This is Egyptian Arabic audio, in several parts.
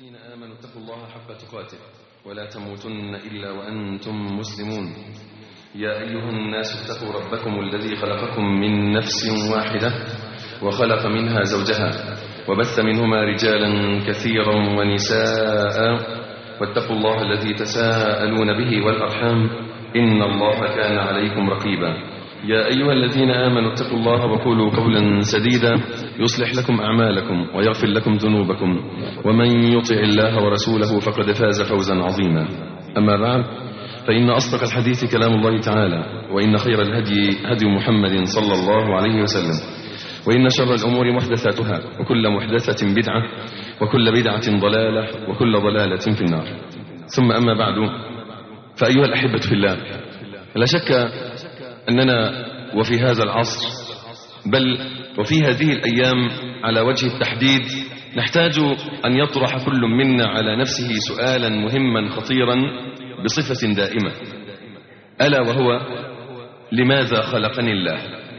آمنوا اتقوا الله حق تقاته ولا تموتن إلا وأنتم مسلمون يا أيها الناس اتقوا ربكم الذي خلقكم من نفس واحدة وخلق منها زوجها وبث منهما رجالا كثيرا ونساء واتقوا الله الذي تساءلون به والأرحام إن الله كان عليكم رقيبا يا أيها الذين آمنوا اتقوا الله وقولوا قولا سديدا يصلح لكم أعمالكم ويغفر لكم ذنوبكم ومن يطع الله ورسوله فقد فاز فوزا عظيما أما بعد فإن أصدق الحديث كلام الله تعالى وإن خير الهدي هدي محمد صلى الله عليه وسلم وإن شر الأمور محدثاتها وكل محدثة بدعة وكل بدعة ضلالة وكل ضلالة في النار ثم أما بعد فأيها الأحبة في الله لا شك أننا وفي هذا العصر بل وفي هذه الأيام على وجه التحديد نحتاج أن يطرح كل منا على نفسه سؤالا مهما خطيرا بصفة دائمة ألا وهو لماذا خلقني الله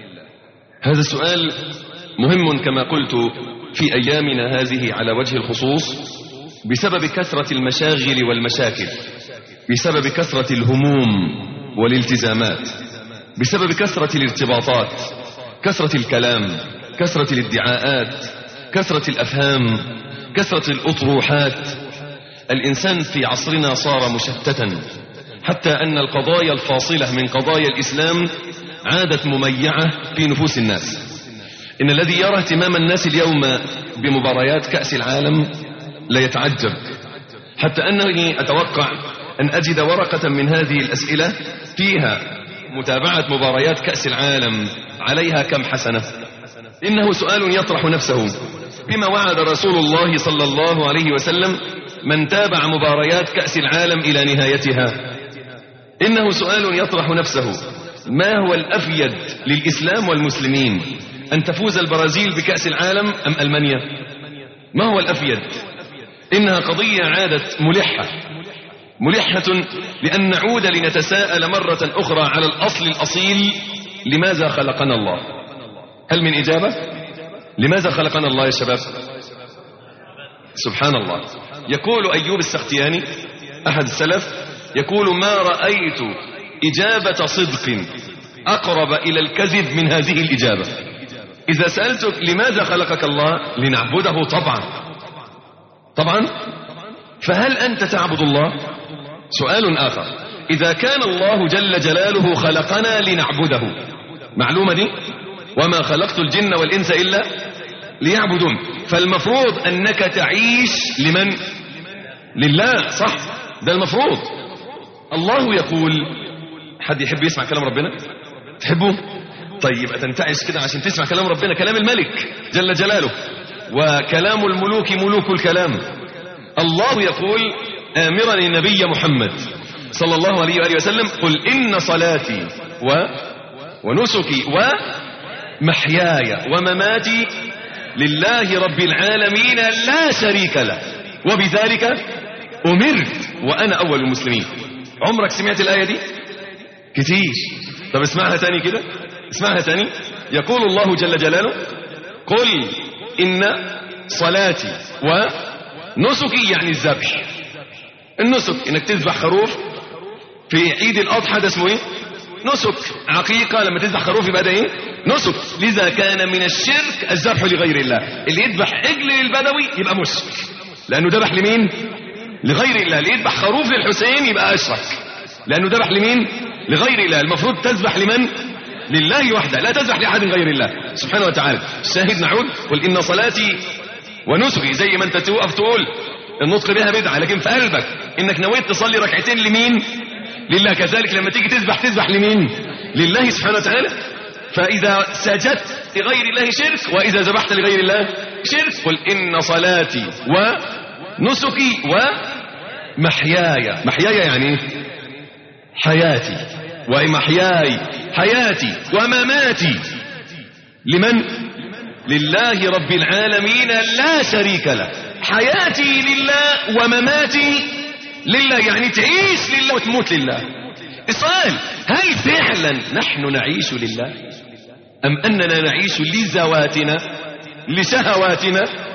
هذا السؤال مهم كما قلت في أيامنا هذه على وجه الخصوص بسبب كثرة المشاغل والمشاكل بسبب كثرة الهموم والالتزامات بسبب كثرة الارتباطات كثرة الكلام كثرة الادعاءات كثرة الأفهام كثرة الأطروحات الإنسان في عصرنا صار مشتتا حتى أن القضايا الفاصلة من قضايا الإسلام عادت مميعة في نفوس الناس إن الذي يرى اهتمام الناس اليوم بمباريات كأس العالم لا يتعجب حتى أنني أتوقع أن أجد ورقة من هذه الأسئلة فيها متابعة مباريات كأس العالم عليها كم حسنة إنه سؤال يطرح نفسه بما وعد رسول الله صلى الله عليه وسلم من تابع مباريات كأس العالم إلى نهايتها إنه سؤال يطرح نفسه ما هو الأفيد للإسلام والمسلمين أن تفوز البرازيل بكأس العالم أم ألمانيا ما هو الأفيد إنها قضية عادت ملحة ملحة لأن نعود لنتساءل مرة أخرى على الأصل الأصيل لماذا خلقنا الله هل من إجابة لماذا خلقنا الله يا شباب سبحان الله يقول أيوب السختياني أحد السلف يقول ما رأيت إجابة صدق أقرب إلى الكذب من هذه الإجابة إذا سألتك لماذا خلقك الله لنعبده طبعا طبعا فهل أنت تعبد الله سؤال آخر إذا كان الله جل جلاله خلقنا لنعبده معلومة دي وما خلقت الجن والإنس إلا ليعبدون فالمفروض أنك تعيش لمن لله صح ده المفروض الله يقول حد يحب يسمع كلام ربنا تحبه طيب تنتعش كده عشان تسمع كلام ربنا كلام الملك جل جلاله وكلام الملوك ملوك الكلام الله يقول آمرا النبي محمد صلى الله عليه وآله وسلم قل إن صلاتي و ونسكي ومحياي ومماتي لله رب العالمين لا شريك له وبذلك أمرت وأنا أول المسلمين عمرك سمعت الآية دي كتير طب اسمعها تاني كده اسمعها تاني يقول الله جل جلاله قل إن صلاتي ونسكي يعني الذبح النسك انك تذبح خروف في عيد الاضحى ده اسمه ايه نسك عقيقه لما تذبح خروف يبقى ده ايه نسك لذا كان من الشرك الذبح لغير الله اللي يذبح عجل للبدوي يبقى مشرك لانه ذبح لمين لغير الله اللي يذبح خروف للحسين يبقى اشرك لانه ذبح لمين لغير الله المفروض تذبح لمن لله وحده لا تذبح لاحد غير الله سبحانه وتعالى الشاهد نعود قل ان صلاتي ونسكي زي ما انت توقف تقول النطق بها بدعة لكن في قلبك انك نويت تصلي ركعتين لمين لله كذلك لما تيجي تذبح تذبح لمين لله سبحانه وتعالى فإذا سجدت لغير الله شرك وإذا ذبحت لغير الله شرك قل إن صلاتي ونسكي ومحياي محياي يعني حياتي ومحياي حياتي ومماتي لمن لله رب العالمين لا شريك له حياتي لله ومماتي لله يعني تعيش لله وتموت لله السؤال هل فعلا نحن نعيش لله أم أننا نعيش لذواتنا لشهواتنا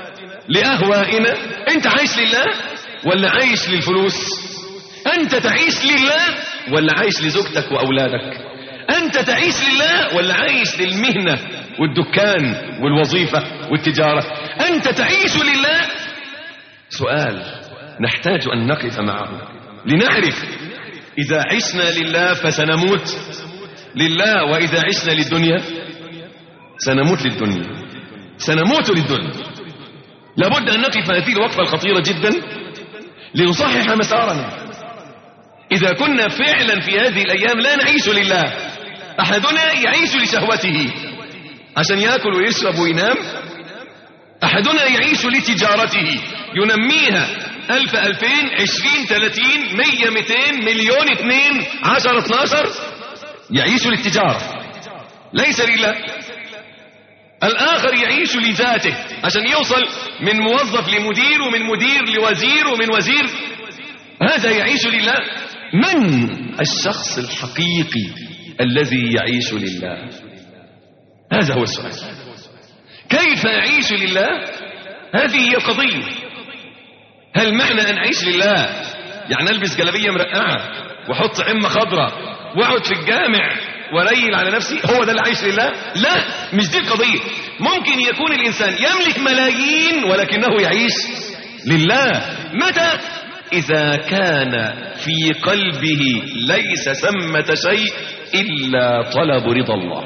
لأهوائنا أنت عايش لله ولا عايش للفلوس أنت تعيش لله ولا عايش لزوجتك وأولادك أنت تعيش لله ولا عايش للمهنة والدكان والوظيفة والتجارة أنت تعيش لله سؤال نحتاج أن نقف معه لنعرف إذا عشنا لله فسنموت لله وإذا عشنا للدنيا سنموت للدنيا سنموت للدنيا لابد أن نقف هذه الوقفة الخطيرة جدا لنصحح مسارنا إذا كنا فعلا في هذه الأيام لا نعيش لله أحدنا يعيش لشهوته عشان يأكل ويشرب وينام أحدنا يعيش لتجارته ينميها ألف ألفين عشرين ثلاثين مية ميتين مليون اثنين عشر اثناشر يعيش للتجارة ليس لله الآخر يعيش لذاته عشان يوصل من موظف لمدير ومن مدير لوزير ومن وزير هذا يعيش لله من الشخص الحقيقي الذي يعيش لله هذا هو السؤال كيف أعيش لله هذه هي القضية هل معنى أن أعيش لله يعني ألبس جلبية مرقعة وأحط عمة خضراء وأقعد في الجامع وريل على نفسي هو ده اللي عايش لله لا مش دي القضية ممكن يكون الإنسان يملك ملايين ولكنه يعيش لله متى إذا كان في قلبه ليس ثمة شيء إلا طلب رضا الله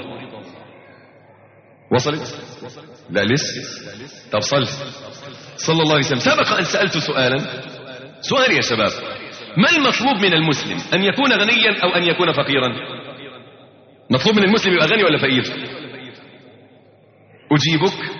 وصلت لا لسه طب صل صلى الله عليه وسلم سبق أن سألت سؤالا سؤال يا شباب ما المطلوب من المسلم أن يكون غنيا أو أن يكون فقيرا مطلوب من المسلم يبقى غني ولا فقير أجيبك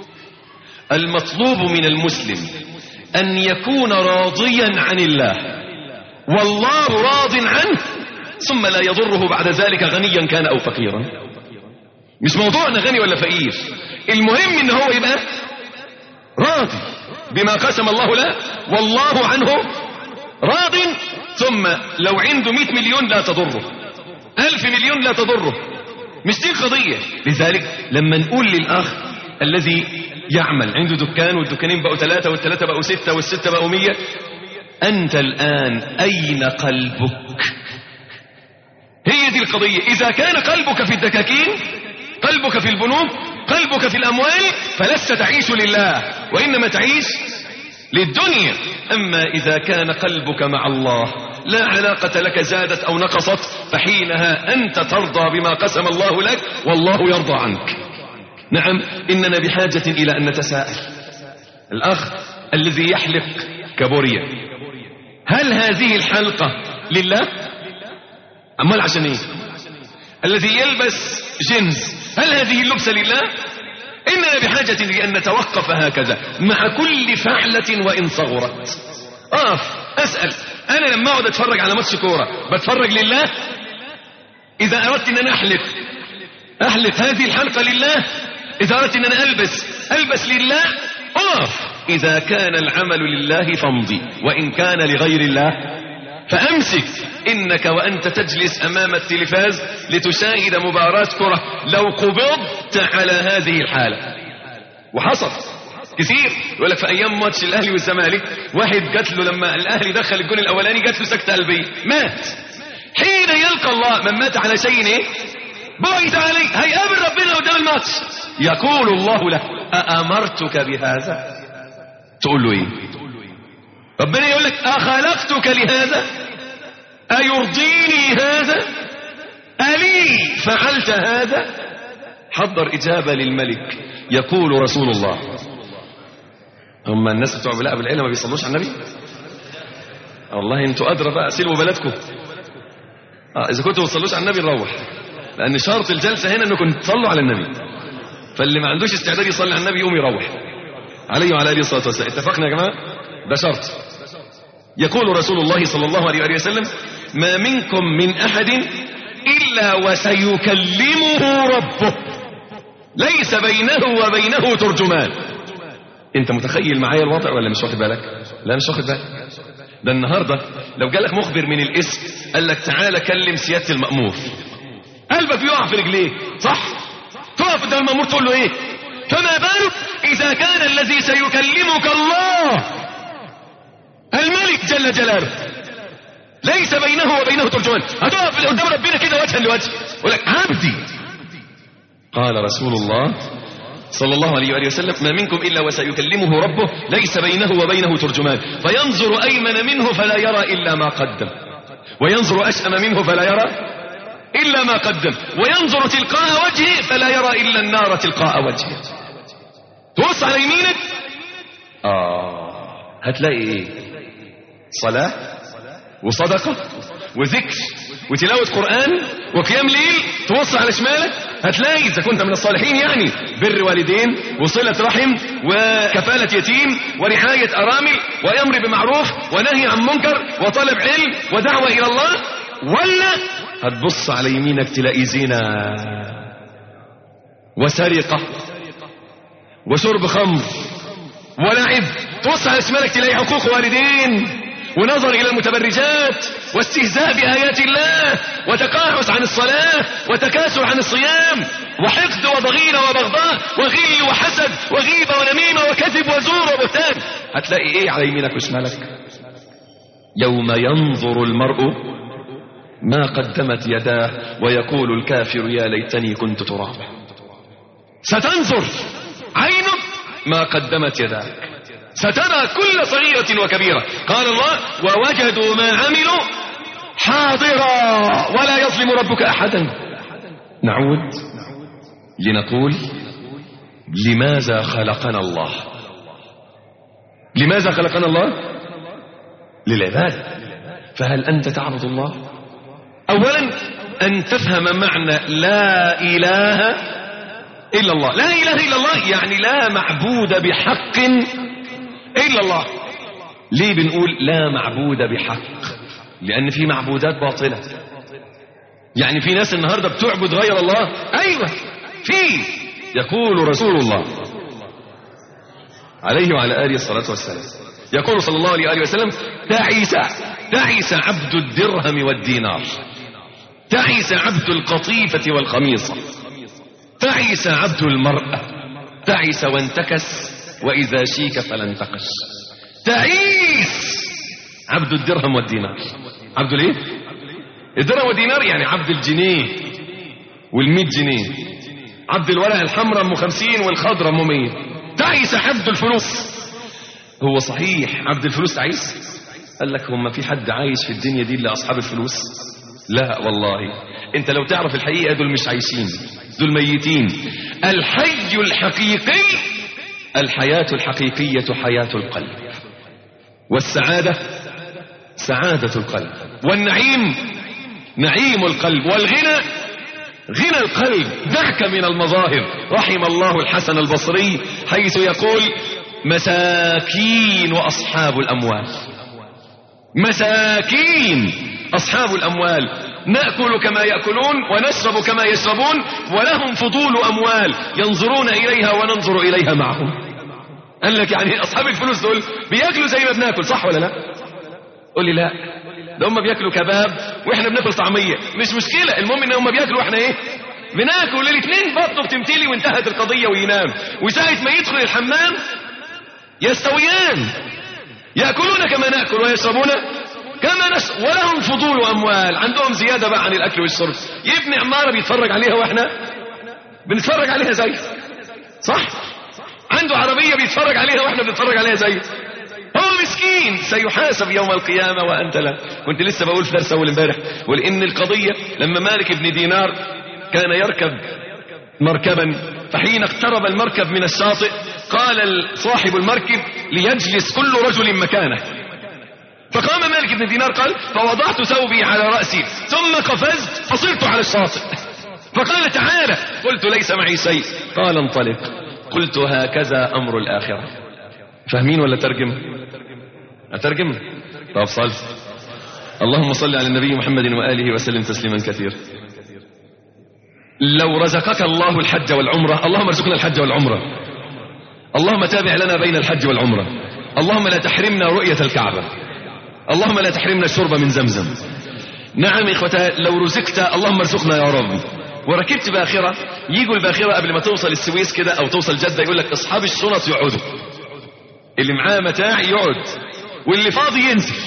المطلوب من المسلم أن يكون راضيا عن الله والله راض عنه ثم لا يضره بعد ذلك غنيا كان أو فقيرا مش موضوعنا غني ولا فقير المهم ان هو يبقى راضي بما قسم الله له والله عنه راض ثم لو عنده 100 مليون لا تضره ألف مليون لا تضره مش دي القضية لذلك لما نقول للأخ الذي يعمل عنده دكان والدكانين بقوا ثلاثة والثلاثة بقوا ستة والستة بقوا مية أنت الآن أين قلبك هي دي القضية إذا كان قلبك في الدكاكين قلبك في البنوك قلبك في الأموال فلست تعيش لله وإنما تعيش للدنيا أما إذا كان قلبك مع الله لا علاقة لك زادت أو نقصت فحينها أنت ترضى بما قسم الله لك والله يرضى عنك نعم إننا بحاجة إلى أن نتساءل الأخ الذي يحلق كابوريا هل هذه الحلقة لله أمال عشان إيه الذي يلبس جنس هل هذه اللبسة لله إننا بحاجة لأن نتوقف هكذا مع كل فعلة وإن صغرت أقف أسأل أنا لما أقعد أتفرج على ماتش كورة بتفرج لله إذا أردت أن أنا أحلق أحلق هذه الحلقة لله إذا أردت أن أنا ألبس ألبس لله أقف إذا كان العمل لله فامضي وإن كان لغير الله فأمسك إنك وأنت تجلس أمام التلفاز لتشاهد مباراة كرة لو قبضت على هذه الحالة وحصل كثير يقول لك في أيام ماتش الأهلي والزمالك واحد جات له لما الأهلي دخل الجون الأولاني جات له سكتة قلبية مات حين يلقى الله من مات على شيء إيه بعث عليه هيقابل ربنا قدام الماتش يقول الله له أأمرتك بهذا تقول له إيه ربنا يقول لك أخلقتك لهذا أيرضيني هذا ألي فعلت هذا حضر إجابة للملك يقول رسول الله هم الناس بتوع بلاء بالعلم ما بيصلوش على النبي والله انتوا أدرى بقى سلوا بلدكم آه إذا كنتوا ما بتصلوش على النبي نروح لأن شرط الجلسة هنا أنكم تصلوا على النبي فاللي ما عندوش استعداد يصلي على النبي يقوم يروح عليه وعلى آله الصلاة والسلام اتفقنا يا جماعة ده شرط يقول رسول الله صلى الله عليه وآله وسلم ما منكم من أحد إلا وسيكلمه ربه ليس بينه وبينه ترجمان انت متخيل معايا الوضع ولا مش واخد بالك لا مش واخد بالك ده النهاردة لو جالك مخبر من الاسم قال لك تعالى كلم سيادة المأمور قلبك يقع في رجليه صح تقف قدام المأمور تقول له ايه فما بالك إذا متى كان الذي سيكلمك الله الملك جل جلاله ليس بينه وبينه ترجمان هتقف قدام ربنا كده وجها لوجه يقول لك عبدي قال رسول الله صلى الله عليه وآله وسلم ما منكم إلا وسيكلمه ربه ليس بينه وبينه ترجمان فينظر أيمن منه فلا يرى إلا ما قدم وينظر أشأم منه فلا يرى إلا ما قدم وينظر تلقاء وجهه فلا يرى إلا النار تلقاء وجهه تبص على يمينك آه هتلاقي إيه صلاة وصدقة وذكر وتلاوة قرآن وقيام ليل تبص على شمالك هتلاقي إذا كنت من الصالحين يعني بر والدين وصلة رحم وكفالة يتيم ورعاية أرامل وأمر بمعروف ونهي عن منكر وطلب علم ودعوة إلى الله ولا هتبص على يمينك تلاقي زنا وسرقة وشرب خمر ولعب تبص على شمالك تلاقي حقوق والدين ونظر إلى المتبرجات واستهزاء بآيات الله وتقاعس عن الصلاة وتكاسل عن الصيام وحقد وضغينة وبغضاء وغل وحسد وغيبة ونميمة وكذب وزور وبهتان هتلاقي ايه على يمينك وشمالك يوم ينظر المرء ما قدمت يداه ويقول الكافر يا ليتني كنت ترابا ستنظر عينك ما قدمت يداك سترى كل صغيرة وكبيرة قال الله ووجدوا ما عملوا حاضرا ولا يظلم ربك أحدا نعود لنقول لماذا خلقنا الله لماذا خلقنا الله للعبادة فهل أنت تعبد الله أولا أن تفهم معنى لا إله إلا الله لا إله إلا الله يعني لا معبود بحق إلا الله ليه بنقول لا معبود بحق لأن في معبودات باطلة يعني في ناس النهاردة بتعبد غير الله أيوة في يقول رسول الله عليه وعلى آله الصلاة والسلام يقول صلى الله عليه وآله وسلم تعيس تعيس عبد الدرهم والدينار تعيس عبد القطيفة والخميصة تعيس عبد المرأة تعيس وانتكس وإذا شيك فلا انتقش تعيس عبد الدرهم والدينار عبد الايه الدرهم والدينار يعني عبد الجنيه والمئة جنيه عبد الورق الحمراء ام خمسين والخضراء ام مية تعيس عبد الفلوس هو صحيح عبد الفلوس تعيس قال لك هم في حد عايش في الدنيا دي الا اصحاب الفلوس لا والله انت لو تعرف الحقيقه دول مش عايشين دول ميتين الحي الحقيقي الحياه الحقيقيه حياه القلب والسعاده سعاده القلب والنعيم نعيم القلب والغنى غنى القلب دعك من المظاهر رحم الله الحسن البصري حيث يقول مساكين واصحاب الاموال مساكين أصحاب الأموال نأكل كما يأكلون ونشرب كما يشربون ولهم فضول أموال ينظرون إليها وننظر إليها معهم قال لك يعني أصحاب الفلوس دول بيأكلوا زي ما بناكل صح ولا لا قول لي لا ده هم بيأكلوا كباب وإحنا بناكل طعمية مش مشكلة المهم إن هم بيأكلوا وإحنا إيه بناكل الاثنين بطنه بتمتلي وانتهت القضية وينام وساعة ما يدخل الحمام يستويان يأكلون كما نأكل ويشربون كما نشرب ولهم فضول أموال عندهم زيادة بقى عن الأكل والشرب يبني عمارة بيتفرج عليها وإحنا بنتفرج عليها زي صح عنده عربية بيتفرج عليها وإحنا بنتفرج عليها زي هو مسكين سيحاسب يوم القيامة وأنت لا كنت لسه بقول في درس أول امبارح ولأن القضية لما مالك بن دينار كان يركب مركبا فحين اقترب المركب من الشاطئ قال صاحب المركب ليجلس كل رجل مكانه فقام مالك بن دينار قال فوضعت ثوبي على رأسي ثم قفزت فصرت على الشاطئ فقال تعالى قلت ليس معي شيء قال انطلق قلت هكذا أمر الآخرة فاهمين ولا ترجم أترجم طب صل اللهم صل على النبي محمد وآله وسلم تسليما كثيرا لو رزقك الله الحج والعمرة اللهم ارزقنا الحج والعمرة اللهم تابع لنا بين الحج والعمرة اللهم لا تحرمنا رؤية الكعبة اللهم لا تحرمنا الشرب من زمزم نعم إخوتا لو رزقت اللهم ارزقنا يا رب وركبت باخرة يجوا الباخرة قبل ما توصل السويس كده او توصل جدة يقول لك اصحاب الشنط يقعدوا اللي معاه متاع يقعد واللي فاضي ينزل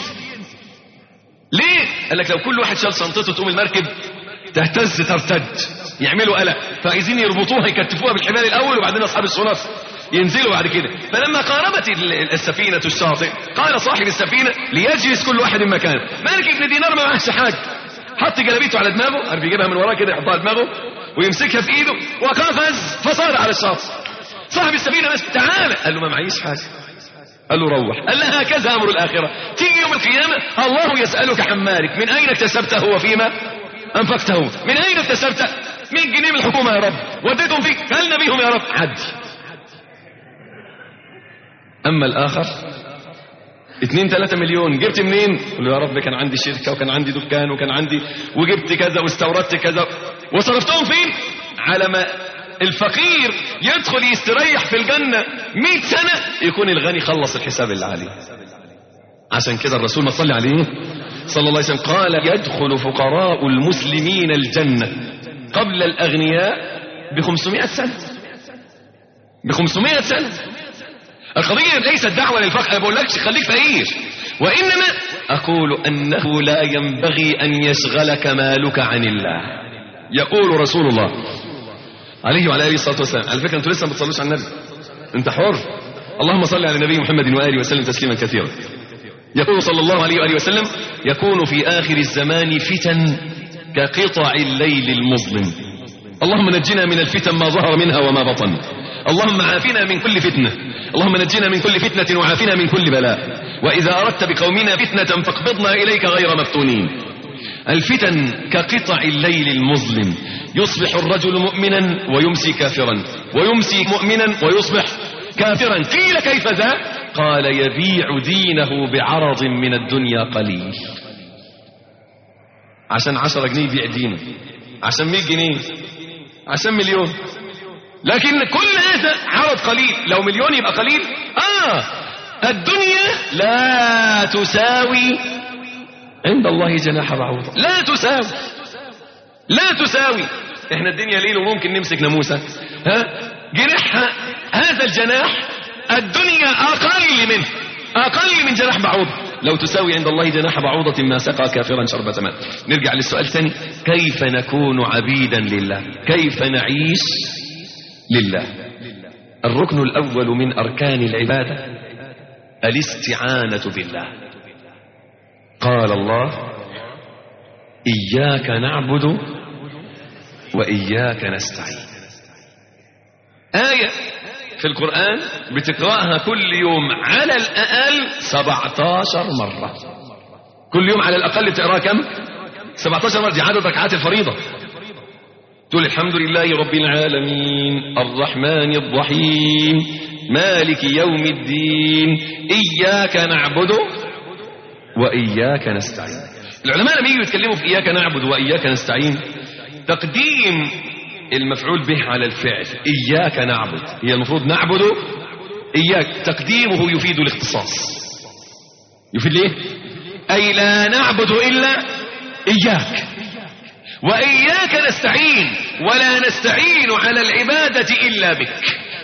ليه قال لك لو كل واحد شال شنطته تقوم المركب تهتز ترتج يعملوا قلق فعايزين يربطوها يكتفوها بالحبال الاول وبعدين اصحاب الشنط ينزلوا بعد كده فلما قاربت ال- السفينة الشاطئ قال صاحب السفينة ليجلس كل واحد مكانه مالك ابن دينار ما معهش حاجة حط جلابيته على دماغه عارف يجيبها من وراه كده يحطها على دماغه ويمسكها في ايده وقفز فصار على الشاطئ صاحب السفينة بس تعالى قال له ما معيش حاجة قال له روح قال له هكذا امر الاخره تيجي يوم القيامه الله يسالك عن مالك من اين اكتسبته وفيما انفقته من اين اكتسبته 100 جنيه من الحكومه يا رب وديتهم فيك كلنا بيهم يا رب عدي اما الاخر 2 3 مليون جبت منين قال له يا رب كان عندي شركه وكان عندي دكان وكان عندي وجبت كذا واستوردت كذا وصرفتهم فين على ما الفقير يدخل يستريح في الجنة 100 سنة يكون الغني خلص الحساب اللي عليه عشان كده الرسول ما صلي عليه صلى الله عليه وسلم قال يدخل فقراء المسلمين الجنة قبل الأغنياء ب 500 سنة ب 500 سنة القضية ليست دعوة للفقر أنا بقول لكش خليك فقير وإنما أقول أنه لا ينبغي أن يشغلك مالك عن الله يقول رسول الله عليه وعلى اله الصلاه والسلام على فكره انتوا لسه ما بتصلوش على النبي انت حر اللهم صل على النبي محمد واله وسلم تسليما كثيرا يقول صلى الله عليه واله وسلم يكون في اخر الزمان فتن كقطع الليل المظلم اللهم نجنا من الفتن ما ظهر منها وما بطن اللهم عافنا من كل فتنه اللهم نجنا من كل فتنه وعافنا من كل بلاء واذا اردت بقومنا فتنه فاقبضنا اليك غير مفتونين الفتن كقطع الليل المظلم يصبح الرجل مؤمنا ويمسي كافرا ويمسي مؤمنا ويصبح كافرا قيل كيف ذا قال يبيع دينه بعرض من الدنيا قليل عشان عشرة جنيه يبيع دينه عشان مئة جنيه عشان مليون لكن كل هذا عرض قليل لو مليون يبقى قليل آه الدنيا لا تساوي عند الله جناح بعوضة لا تساوي لا تساوي احنا الدنيا ليل وممكن نمسك ناموسة ها جناحها هذا الجناح الدنيا اقل منه اقل من جناح بعوضة لو تساوي عند الله جناح بعوضة ما سقى كافرا شربة ماء نرجع للسؤال ثاني كيف نكون عبيدا لله كيف نعيش لله الركن الاول من اركان العبادة الاستعانة بالله قال الله إياك نعبد وإياك نستعين آية في القرآن بتقرأها كل يوم على الأقل 17 مرة كل يوم على الأقل تقرأها كم 17 مرة دي عدد ركعات الفريضة تقول الحمد لله رب العالمين الرحمن الرحيم مالك يوم الدين إياك نعبد وإياك نستعين العلماء لما يجوا يتكلموا في إياك نعبد وإياك نستعين تقديم المفعول به على الفعل إياك نعبد هي المفروض نعبد إياك تقديمه يفيد الاختصاص يفيد ليه أي لا نعبد إلا إياك وإياك نستعين ولا نستعين على العبادة إلا بك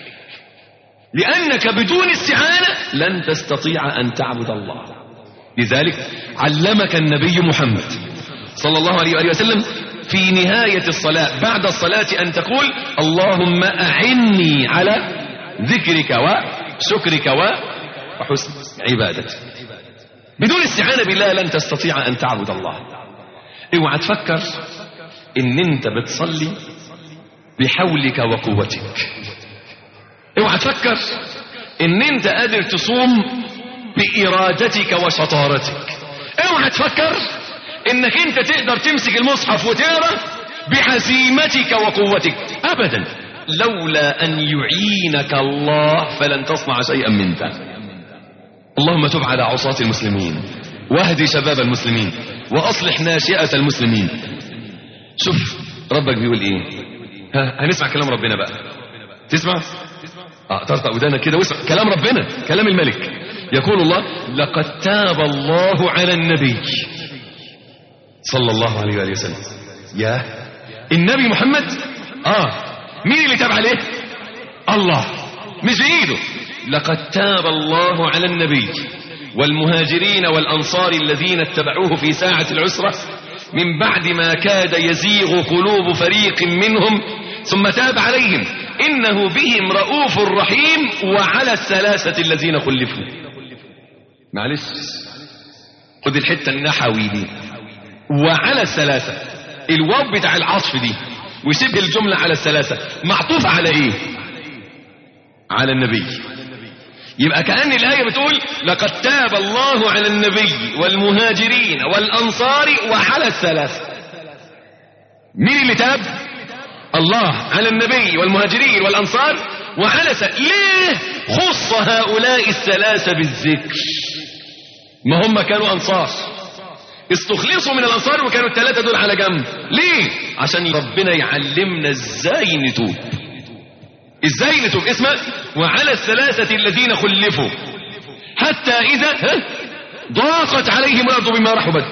لأنك بدون استعانة لن تستطيع أن تعبد الله لذلك علمك النبي محمد صلى الله عليه وآله وسلم في نهاية الصلاة بعد الصلاة أن تقول اللهم أعني على ذكرك وشكرك وحسن عبادتك بدون استعانة بالله لن تستطيع أن تعبد الله اوعى تفكر ان انت بتصلي بحولك وقوتك اوعى تفكر ان انت قادر تصوم بارادتك وشطارتك اوعى تفكر انك انت تقدر تمسك المصحف وتقرا بعزيمتك وقوتك ابدا لولا ان يعينك الله فلن تصنع شيئا من ذلك اللهم تب على عصاة المسلمين واهدي شباب المسلمين واصلح ناشئة المسلمين شوف ربك بيقول ايه ها هنسمع كلام ربنا بقى تسمع اه طرطق ودانك كده واسمع كلام ربنا كلام الملك يقول الله لقد تاب الله على النبي صلى الله عليه وآله وسلم يا النبي محمد اه مين اللي تاب عليه الله مش بايده لقد تاب الله على النبي والمهاجرين والانصار الذين اتبعوه في ساعه العسره من بعد ما كاد يزيغ قلوب فريق منهم ثم تاب عليهم انه بهم رؤوف رحيم وعلى الثلاثه الذين خلفوا معلش خد الحته النحوي دي وعلى الثلاثه الواو بتاع العطف دي ويسيب الجمله على الثلاثه معطوف على ايه على النبي يبقى كأن الآية بتقول لقد تاب الله على النبي والمهاجرين والأنصار وعلى الثلاثة مين اللي تاب الله على النبي والمهاجرين والأنصار وعلى س... ليه خص هؤلاء الثلاثة بالذكر ما هم كانوا أنصار استخلصوا من الأنصار وكانوا الثلاثة دول على جنب ليه عشان ربنا يعلمنا ازاي نتوب ازاي نتوب اسمع وعلى الثلاثة الذين خلفوا حتى إذا ها ضاقت عليهم الأرض بما رحبت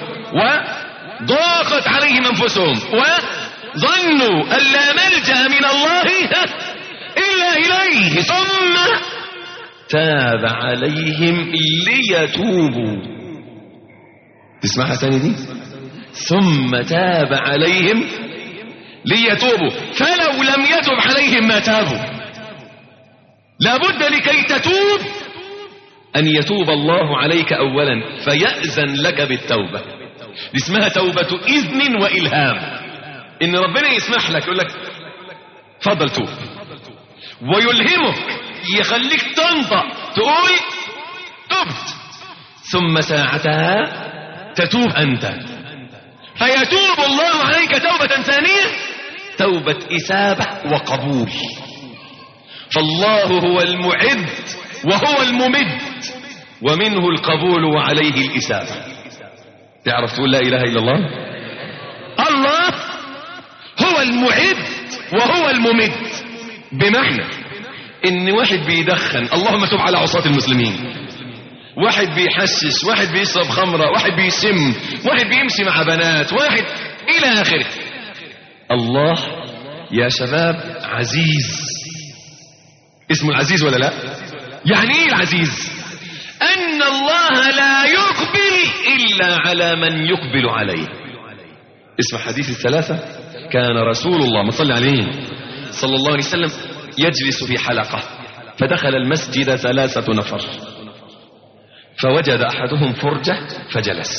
وضاقت عليهم أنفسهم وظنوا أن لا ملجأ من الله ها إلا إليه ثم تاب عليهم ليتوبوا تسمعها تاني دي ثم تاب عليهم ليتوبوا فلو لم يتب عليهم ما تابوا لابد لكي تتوب أن يتوب الله عليك أولا فيأذن لك بالتوبة دي اسمها توبة إذن وإلهام إن ربنا يسمح لك يقول لك فضل توب ويلهمك يخليك تنطق تقول تبت ثم ساعتها تتوب أنت فيتوب الله عليك توبة ثانية توبة إثابة وقبول فالله هو المعد وهو الممد ومنه القبول وعليه الإثابة تعرف تقول لا إله إلا الله الله هو المعد وهو الممد بمعنى ان واحد بيدخن اللهم تب على عصاة المسلمين واحد بيحسس واحد بيشرب خمرة واحد بيسم واحد بيمشي مع بنات واحد إلى آخره الله يا شباب عزيز اسمه العزيز ولا لا يعني ايه العزيز ان الله لا يقبل الا على من يقبل عليه اسم حديث الثلاثة كان رسول الله صلى عليه صلى الله عليه وسلم يجلس في حلقة فدخل المسجد ثلاثة نفر فوجد أحدهم فرجة فجلس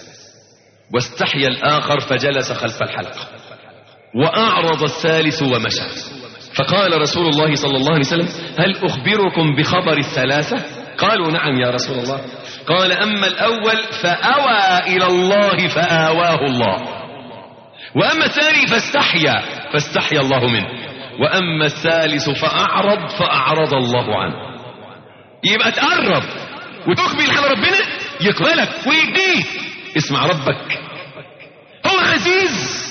واستحيا الآخر فجلس خلف الحلقة وأعرض الثالث ومشى فقال رسول الله صلى الله عليه وسلم هل أخبركم بخبر الثلاثة قالوا نعم يا رسول الله قال أما الأول فأوى إلى الله فآواه الله وأما الثاني فاستحيا فاستحيا الله منه وأما الثالث فأعرض فأعرض الله عنه يبقى تقرب وتقبل على ربنا يقبلك ويديك اسمع ربك هو عزيز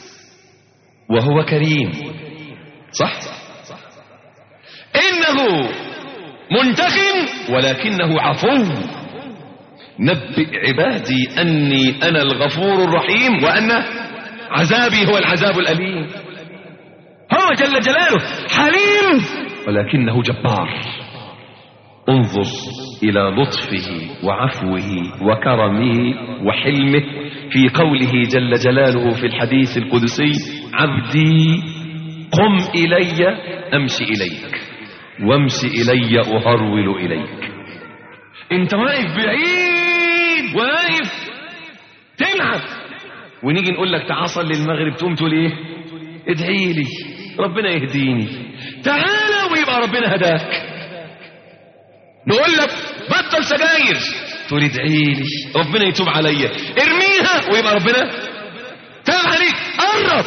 وهو كريم صح إنه منتقم ولكنه عفو نبئ عبادي أني أنا الغفور الرحيم وأن عذابي هو العذاب الأليم هو جل جلاله حليم ولكنه جبار انظر إلى لطفه وعفوه وكرمه وحلمه في قوله جل جلاله في الحديث القدسي عبدي قم إلي أمشي إليك وامشي إلي أهرول إليك انت واقف بعيد واقف تلعب ونيجي نقول لك تعال صلي المغرب تقوم تقول ايه ادعي لي ربنا يهديني تعالى ويبقى ربنا هداك نقول لك بطل سجاير تقول ادعي لي ربنا يتوب عليا ارميها ويبقى ربنا تاب عليك قرب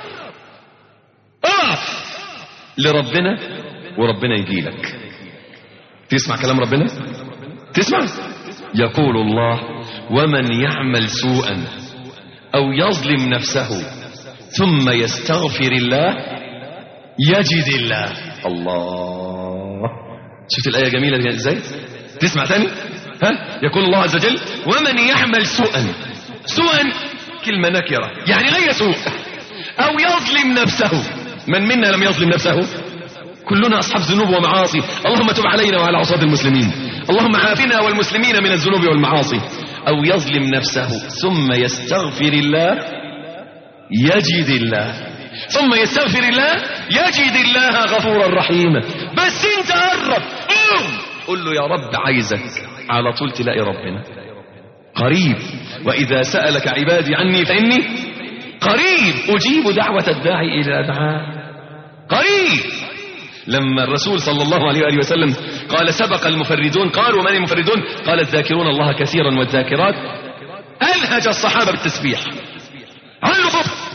اقف لربنا وربنا يجي لك تسمع كلام ربنا تسمع يقول الله ومن يعمل سوءا او يظلم نفسه ثم يستغفر الله يجد الله الله شفت الآية جميلة ازاي تسمع ثاني ها يقول الله عز وجل ومن يعمل سوءا سوءا كلمة نكرة يعني أي سوء أو يظلم نفسه من منا لم يظلم نفسه كلنا أصحاب ذنوب ومعاصي اللهم تب علينا وعلى عصاة المسلمين اللهم عافنا والمسلمين من الذنوب والمعاصي أو يظلم نفسه ثم يستغفر الله يجد الله ثم يستغفر الله يجد الله غفورا رحيما بس انت قرب قوم قل له يا رب عايزك على طول تلاقي ربنا قريب وإذا سألك عبادي عني فإني قريب أجيب دعوة الداعي إلى دعاء قريب لما الرسول صلى الله عليه وآله وسلم قال سبق المفردون قالوا من المفردون قال الذاكرون الله كثيرا والذاكرات ألهج الصحابة بالتسبيح علوا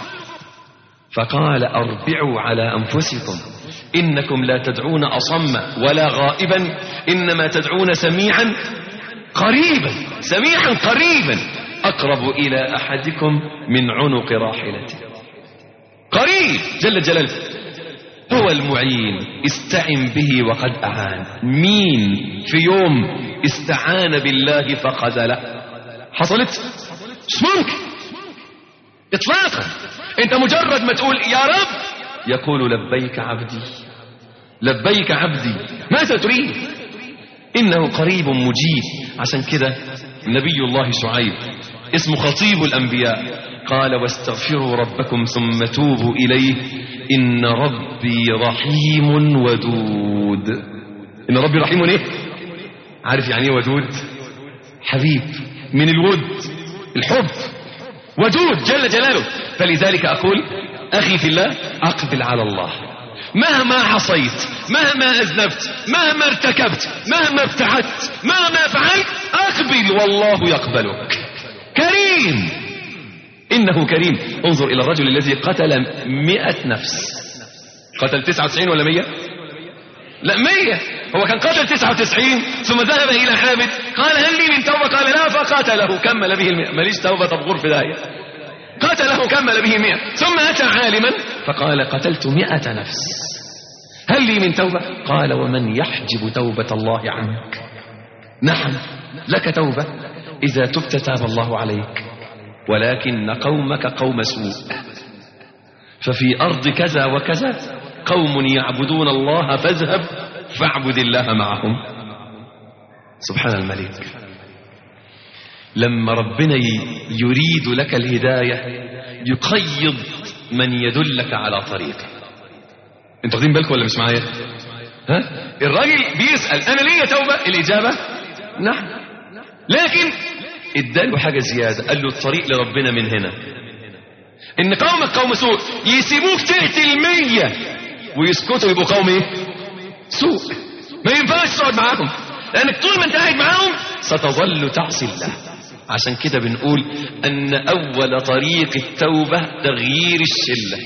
فقال أربعوا على أنفسكم إنكم لا تدعون أصم ولا غائبا إنما تدعون سميعا قريبا سميعا قريبا أقرب إلى أحدكم من عنق راحلته قريب جل جلاله هو المعين استعن به وقد أعان مين في يوم استعان بالله فخذله حصلت مش ممكن اطلاقا انت مجرد ما تقول يا رب يقول لبيك عبدي لبيك عبدي ماذا تريد انه قريب مجيب عشان كده نبي الله شعيب اسمه خطيب الانبياء قال واستغفروا ربكم ثم توبوا اليه ان ربي رحيم ودود ان ربي رحيم ايه عارف يعني ايه ودود حبيب من الود الحب ودود جل جلاله فلذلك أقول أخي في الله أقبل على الله مهما عصيت مهما أذنبت مهما ارتكبت مهما ابتعدت مهما فعلت أقبل والله يقبلك كريم إنه كريم انظر إلى الرجل الذي قتل مئة نفس قتل تسعة وتسعين ولا مية لا مية هو كان قتل تسعة وتسعين ثم ذهب إلى حامد قال هل لي من توبة قال لا فقاتله كمل به المئة ماليش توبة طب غرف داية قتله كمل به مئة ثم أتى عالما فقال قتلت مئة نفس هل لي من توبة قال ومن يحجب توبة الله عنك نعم لك توبة إذا تبت تاب الله عليك ولكن قومك قوم سوء ففي أرض كذا وكذا قوم يعبدون الله فاذهب فاعبد الله معهم سبحان الملك لما ربنا يريد لك الهداية يقيض من يدلك على طريقه انتوا واخدين بالكم ولا مش معايا ها الراجل بيسأل انا ليا توبة الاجابة نعم لكن اداله حاجة زيادة قال له الطريق لربنا من هنا ان قومك قوم سوء يسيبوك تقتل مية ويسكتوا يبقوا قوم ايه سوء ما ينفعش تقعد معاهم لانك طول ما انت قاعد معاهم ستظل تعصي الله عشان كده بنقول ان اول طريق التوبة تغيير الشلة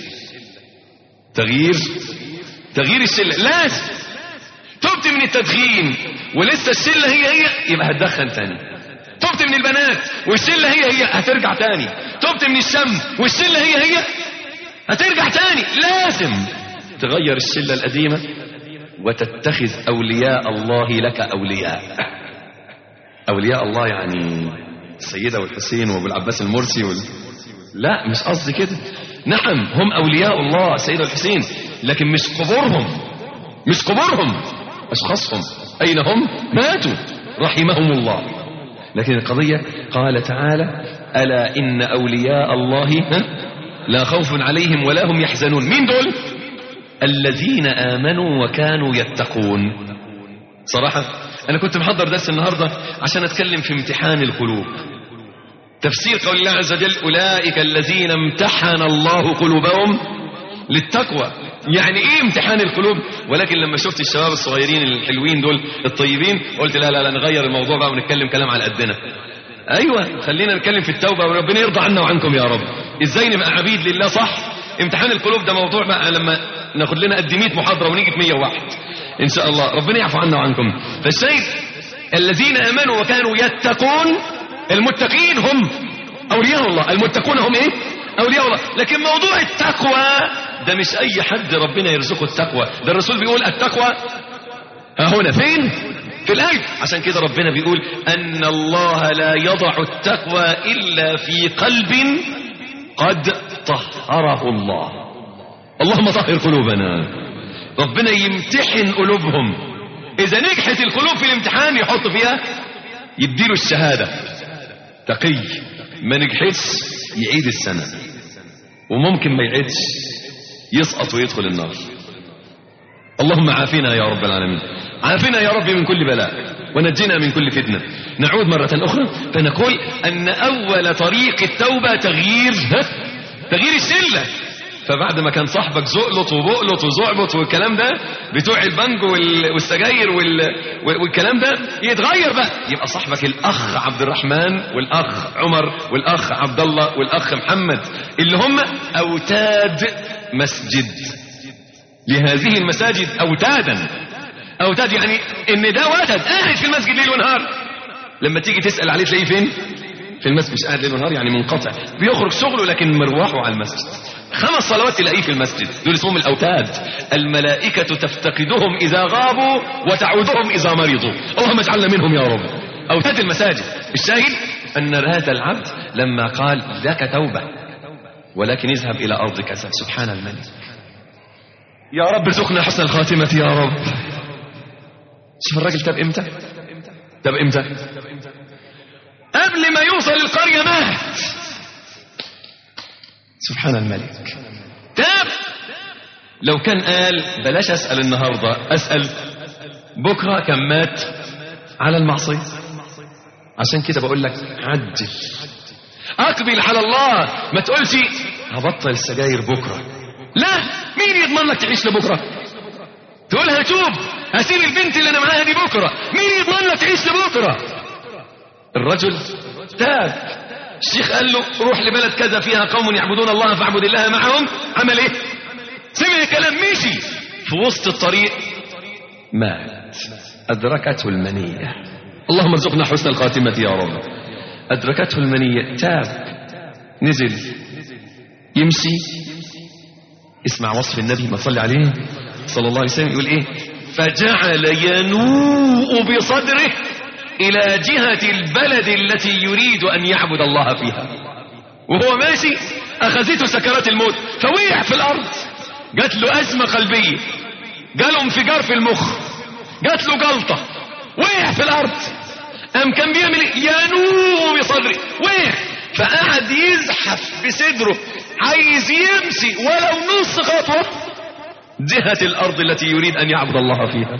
تغيير تغيير الشلة لازم تبت من التدخين ولسه الشلة هي هي يبقى هتدخن تاني تبت من البنات والشلة هي هي هترجع تاني تبت من الشم والشلة هي هي هترجع تاني لازم تغير الشلة القديمة وتتخذ أولياء الله لك أولياء أولياء الله يعني السيدة والحسين وابو العباس المرسي وال... لا مش قصدي كده نعم هم أولياء الله السيدة والحسين لكن مش قبورهم مش قبورهم أشخاصهم أين هم ماتوا رحمهم الله لكن القضية قال تعالى ألا إن أولياء الله ها؟ لا خوف عليهم ولا هم يحزنون مين دول الذين آمنوا وكانوا يتقون صراحة أنا كنت محضر درس النهاردة عشان أتكلم في امتحان القلوب تفسير قول الله عز وجل أولئك الذين امتحن الله قلوبهم للتقوى يعني ايه امتحان القلوب ولكن لما شفت الشباب الصغيرين الحلوين دول الطيبين قلت لا لا لا نغير الموضوع بقى ونتكلم كلام على قدنا ايوه خلينا نتكلم في التوبه وربنا يرضى عنا وعنكم يا رب ازاي نبقى عبيد لله صح امتحان القلوب ده موضوع بقى لما ناخد لنا قد 100 محاضره ونيجي في 101 ان شاء الله ربنا يعفو عنا وعنكم فالشيء الذين امنوا وكانوا يتقون المتقين هم اولياء الله المتقون هم ايه اولياء الله لكن موضوع التقوى ده مش اي حد ربنا يرزقه التقوى ده الرسول بيقول التقوى ها هنا فين في القلب عشان كده ربنا بيقول ان الله لا يضع التقوى الا في قلب قد طهره الله اللهم طهر قلوبنا ربنا يمتحن قلوبهم اذا نجحت القلوب في الامتحان يحط فيها يديله الشهادة تقي ما نجحتش يعيد السنة وممكن ما يعيدش يسقط ويدخل النار اللهم عافنا يا رب العالمين عافنا يا رب من كل بلاء ونجنا من كل فتنة نعود مرة أخرى فنقول أن أول طريق التوبة تغيير ها؟ تغيير الشلة فبعد ما كان صاحبك زقلط وبقلط وزعبط والكلام ده بتوع البنجو وال- والسجاير وال- والكلام ده يتغير بقى يبقى صاحبك الاخ عبد الرحمن والاخ عمر والاخ عبد الله والاخ محمد اللي هم اوتاد مسجد لهذه المساجد اوتادا اوتاد يعني ان ده ولد قاعد في المسجد ليل ونهار لما تيجي تسال عليه تلاقيه فين في المسجد مش قاعد ليل ونهار يعني منقطع بيخرج شغله لكن مروحه على المسجد خمس صلوات تلاقيه في المسجد دول اسمهم الاوتاد الملائكه تفتقدهم اذا غابوا وتعودهم اذا مرضوا اللهم اجعلنا منهم يا رب اوتاد المساجد الشاهد ان هذا العبد لما قال لك توبه ولكن اذهب الى ارض كذا سبحان الملك يا رب ارزقنا حسن الخاتمه يا رب شوف الراجل تاب امتى تاب امتى قبل ما يوصل القريه مات سبحان الملك تاب لو كان قال بلاش اسال النهارده اسال بكره كان مات على المعصيه عشان كده بقول لك عجل اقبل على الله ما تقولش هبطل السجاير بكره لا مين يضمن لك تعيش لبكره تقول هتوب هسيب البنت اللي انا معاها دي بكره مين يضمن لك تعيش لبكره الرجل تاب الشيخ قال له روح لبلد كذا فيها قوم يعبدون الله فاعبد الله معهم عمل ايه سمع الكلام مشي في وسط الطريق مات ادركته المنيه اللهم ارزقنا حسن الخاتمه يا رب ادركته المنيه تاب نزل يمشي اسمع وصف النبي ما صلي عليه صلى الله عليه وسلم يقول ايه فجعل ينوء بصدره الى جهة البلد التي يريد ان يعبد الله فيها وهو ماشي اخذته سكرات الموت فوقع في الارض جات له ازمة قلبية جاله انفجار في المخ جات له جلطة وقع في الارض قام كان بيعمل ايه ينوء بصدره وقع فقعد يزحف بصدره عايز يمشي ولو نص خطوة جهة الارض التي يريد ان يعبد الله فيها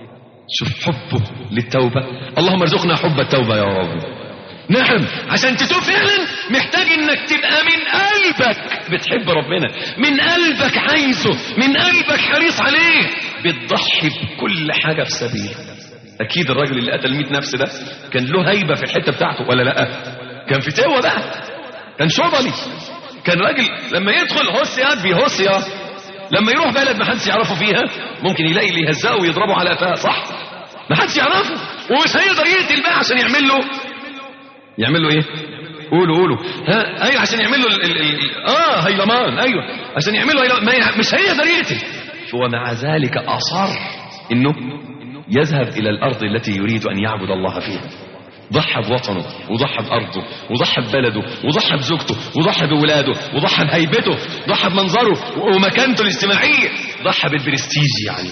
شوف حبه للتوبة اللهم ارزقنا حب التوبة يا رب نعم عشان تتوب فعلا محتاج انك تبقى من قلبك بتحب ربنا من قلبك عايزه من قلبك حريص عليه بتضحي بكل حاجة في سبيله اكيد الراجل اللي قتل 100 نفس ده كان له هيبة في الحتة بتاعته ولا لا كان في توة بقى كان شغلي كان راجل لما يدخل هوسيا بيهوسيا لما يروح بلد ما حدش يعرفه فيها ممكن يلاقي اللي يهزقه ويضربه على قفاه صح ما حدش يعرفه ومش هيقدر يقتل بقى عشان يعمل له يعمل له ايه قولوا قولوا ها ايوه عشان يعمل له ال... ال... ال... اه هيلمان ايوه عشان يعمل له هيلمان. ما ي... مش هيقدر يقتل ومع ذلك اصر انه يذهب الى الارض التي يريد ان يعبد الله فيها ضحى بوطنه وضحى بأرضه وضحى ببلده وضحى بزوجته وضحى بولاده وضحى بهيبته ضحى بمنظره ومكانته الاجتماعية ضحى بالبرستيج يعني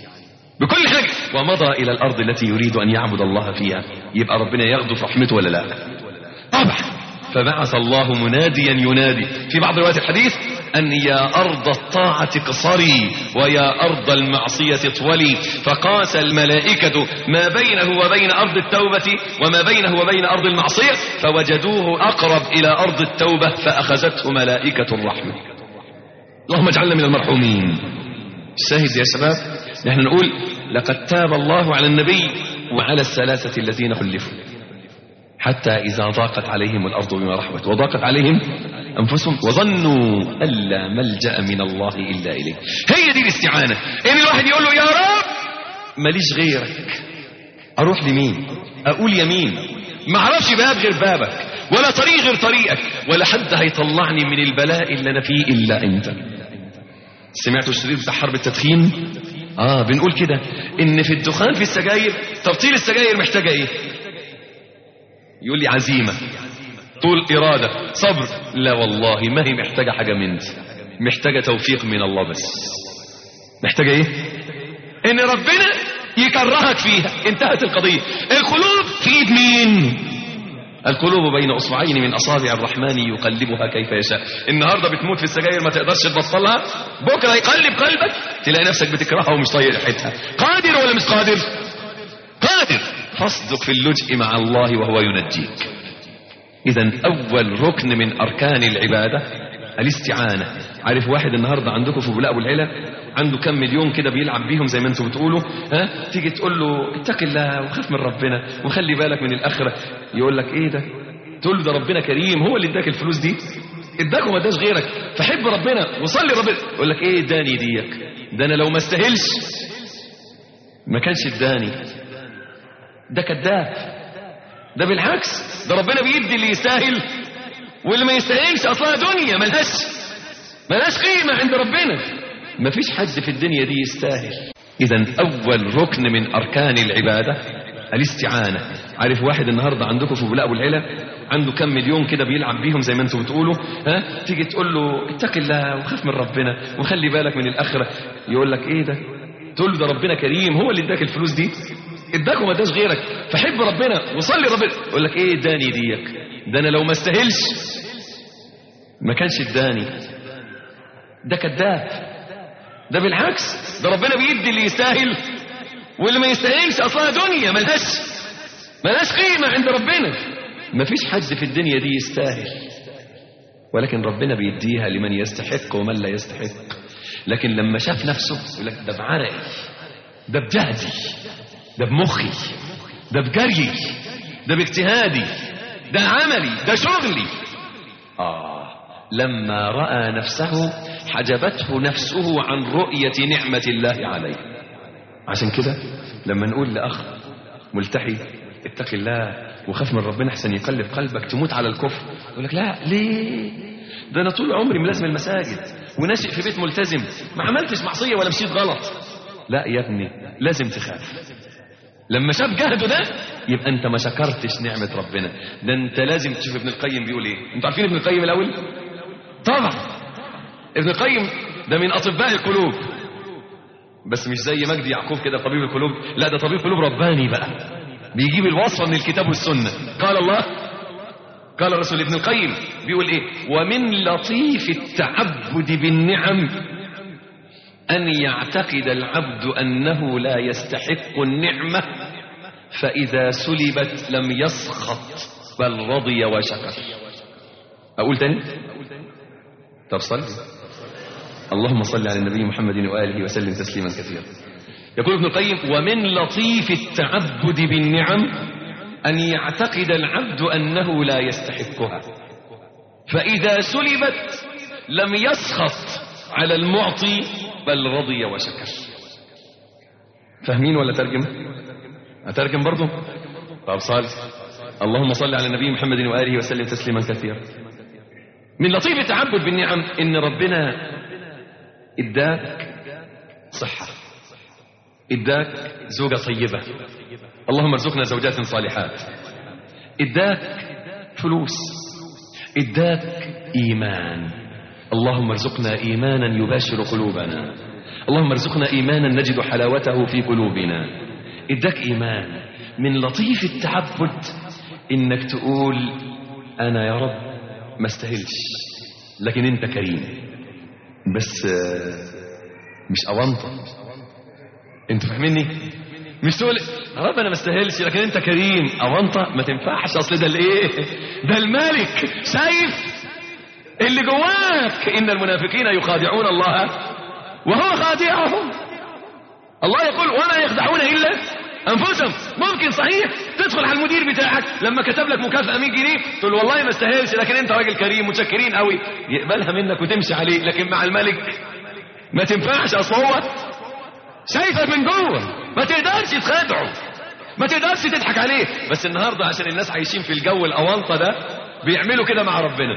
بكل حاجة ومضى إلى الأرض التي يريد أن يعبد الله فيها يبقى ربنا ياخده في رحمته ولا لا طبعا فبعث الله مناديا ينادي في بعض روايات الحديث أن يا أرض الطاعة قصري ويا أرض المعصية طولي فقاس الملائكة ما بينه وبين أرض التوبة وما بينه وبين أرض المعصية فوجدوه أقرب إلى أرض التوبة فأخذته ملائكة الرحمة اللهم اجعلنا من المرحومين الشاهد يا شباب نحن نقول لقد تاب الله على النبي وعلى الثلاثة الذين خلفوا حتى إذا ضاقت عليهم الأرض بما رحبت وضاقت عليهم أنفسهم وظنوا ألا ملجأ من الله إلا إليه هي دي الاستعانة إن الواحد يقول له يا رب ماليش غيرك أروح لمين أقول يمين ما اعرفش باب غير بابك ولا طريق غير طريقك ولا حد هيطلعني من البلاء اللي أنا فيه إلا أنت سمعتوا الشريط بتاع حرب التدخين آه بنقول كده إن في الدخان في السجاير تبطيل السجاير محتاجة إيه يقول لي عزيمة طول إرادة صبر لا والله ما هي محتاجة حاجة مني محتاجة توفيق من الله بس محتاجة ايه ان ربنا يكرهك فيها انتهت القضية القلوب في ايد مين القلوب بين اصبعين من اصابع الرحمن يقلبها كيف يشاء النهارده بتموت في السجاير ما تقدرش تبطلها بكره يقلب قلبك تلاقي نفسك بتكرهها ومش طايق ريحتها قادر ولا مش قادر قادر فاصدق في اللجء مع الله وهو ينجيك اذا اول ركن من اركان العباده الاستعانه عارف واحد النهارده عندكم في بلاء ابو العلا عنده كم مليون كده بيلعب بيهم زي ما انتم بتقولوا ها تيجي تقول له اتق الله وخاف من ربنا وخلي بالك من الاخره يقول لك ايه ده تقول له ده ربنا كريم هو اللي اداك الفلوس دي اداك وما اداش غيرك فحب ربنا وصلي ربنا يقول لك ايه اداني ديك ده انا لو ما استاهلش ما كانش اداني ده كذاب ده بالعكس ده ربنا بيدي اللي يستاهل واللي ما يستاهلش اصلها دنيا ملهاش ملهاش قيمه عند ربنا مفيش حد في الدنيا دي يستاهل اذا اول ركن من اركان العباده الاستعانه عارف واحد النهارده عندكم في بلاء ابو العلا عنده كم مليون كده بيلعب بيهم زي ما انتم بتقولوا ها تيجي تقول له اتق الله وخاف من ربنا وخلي بالك من الاخره يقول لك ايه ده تقول له ده ربنا كريم هو اللي اداك الفلوس دي اداك وما اداش غيرك فحب ربنا وصلي ربنا يقول لك ايه اداني ديك ده انا لو ما استاهلش ما كانش اداني ده كذاب ده بالعكس ده ربنا بيدي اللي يستاهل واللي ما يستاهلش اصلها دنيا ملهاش ملهاش قيمه عند ربنا مفيش حد في الدنيا دي يستاهل ولكن ربنا بيديها لمن يستحق ومن لا يستحق لكن لما شاف نفسه يقول لك ده بعرقي ده بجهدي ده بمخي ده بجري ده باجتهادي ده عملي ده شغلي آه لما رأى نفسه حجبته نفسه عن رؤية نعمة الله عليه عشان كده لما نقول لأخ ملتحي اتق الله وخاف من ربنا احسن يقلب قلبك تموت على الكفر يقول لك لا ليه ده انا طول عمري ملازم المساجد وناشئ في بيت ملتزم ما عملتش معصيه ولا مشيت غلط لا يا ابني لازم تخاف لما شاف جهده ده يبقى انت ما شكرتش نعمه ربنا ده انت لازم تشوف ابن القيم بيقول ايه انتوا عارفين ابن القيم الاول طبعا ابن القيم ده من اطباء القلوب بس مش زي مجدي يعقوب كده طبيب القلوب لا ده طبيب قلوب رباني بقى بيجيب الوصفه من الكتاب والسنه قال الله قال الرسول ابن القيم بيقول ايه ومن لطيف التعبد بالنعم ان يعتقد العبد انه لا يستحق النعمه فاذا سلبت لم يسخط بل رضي وشكر اقول تاني طب صلي اللهم صل على النبي محمد واله وسلم تسليما كثيرا يقول ابن القيم ومن لطيف التعبد بالنعم أن يعتقد العبد أنه لا يستحقها فإذا سلبت لم يسخط على المعطي بل رضي وشكر فاهمين ولا ترجم أترجم برضو طب صال اللهم صل على النبي محمد وآله وسلم تسليما كثيرا من لطيف التعبد بالنعم إن ربنا إداك صحة إداك زوجة طيبة اللهم ارزقنا زوجات صالحات إداك فلوس إداك إيمان اللهم ارزقنا إيمانا يباشر قلوبنا اللهم ارزقنا إيمانا نجد حلاوته في قلوبنا إداك إيمان من لطيف التعبد إنك تقول أنا يا رب ما استاهلش لكن أنت كريم بس مش أونطة أنتوا فاهميني مش تقول يا رب انا ما استاهلش لكن انت كريم او انت ما تنفعش اصل ده الايه ده الملك شايف اللي جواك ان المنافقين يخادعون الله وهو خادعهم الله يقول وما يخدعون الا انفسهم ممكن صحيح تدخل على المدير بتاعك لما كتب لك مكافاه 100 جنيه تقول له والله ما استاهلش لكن انت راجل كريم متشكرين قوي يقبلها منك وتمشي عليه لكن مع الملك ما تنفعش اصل هو شايفك من جوه ما تقدرش تخادعه ما تقدرش تضحك عليه بس النهارده عشان الناس عايشين في الجو الاونطه ده بيعملوا كده مع ربنا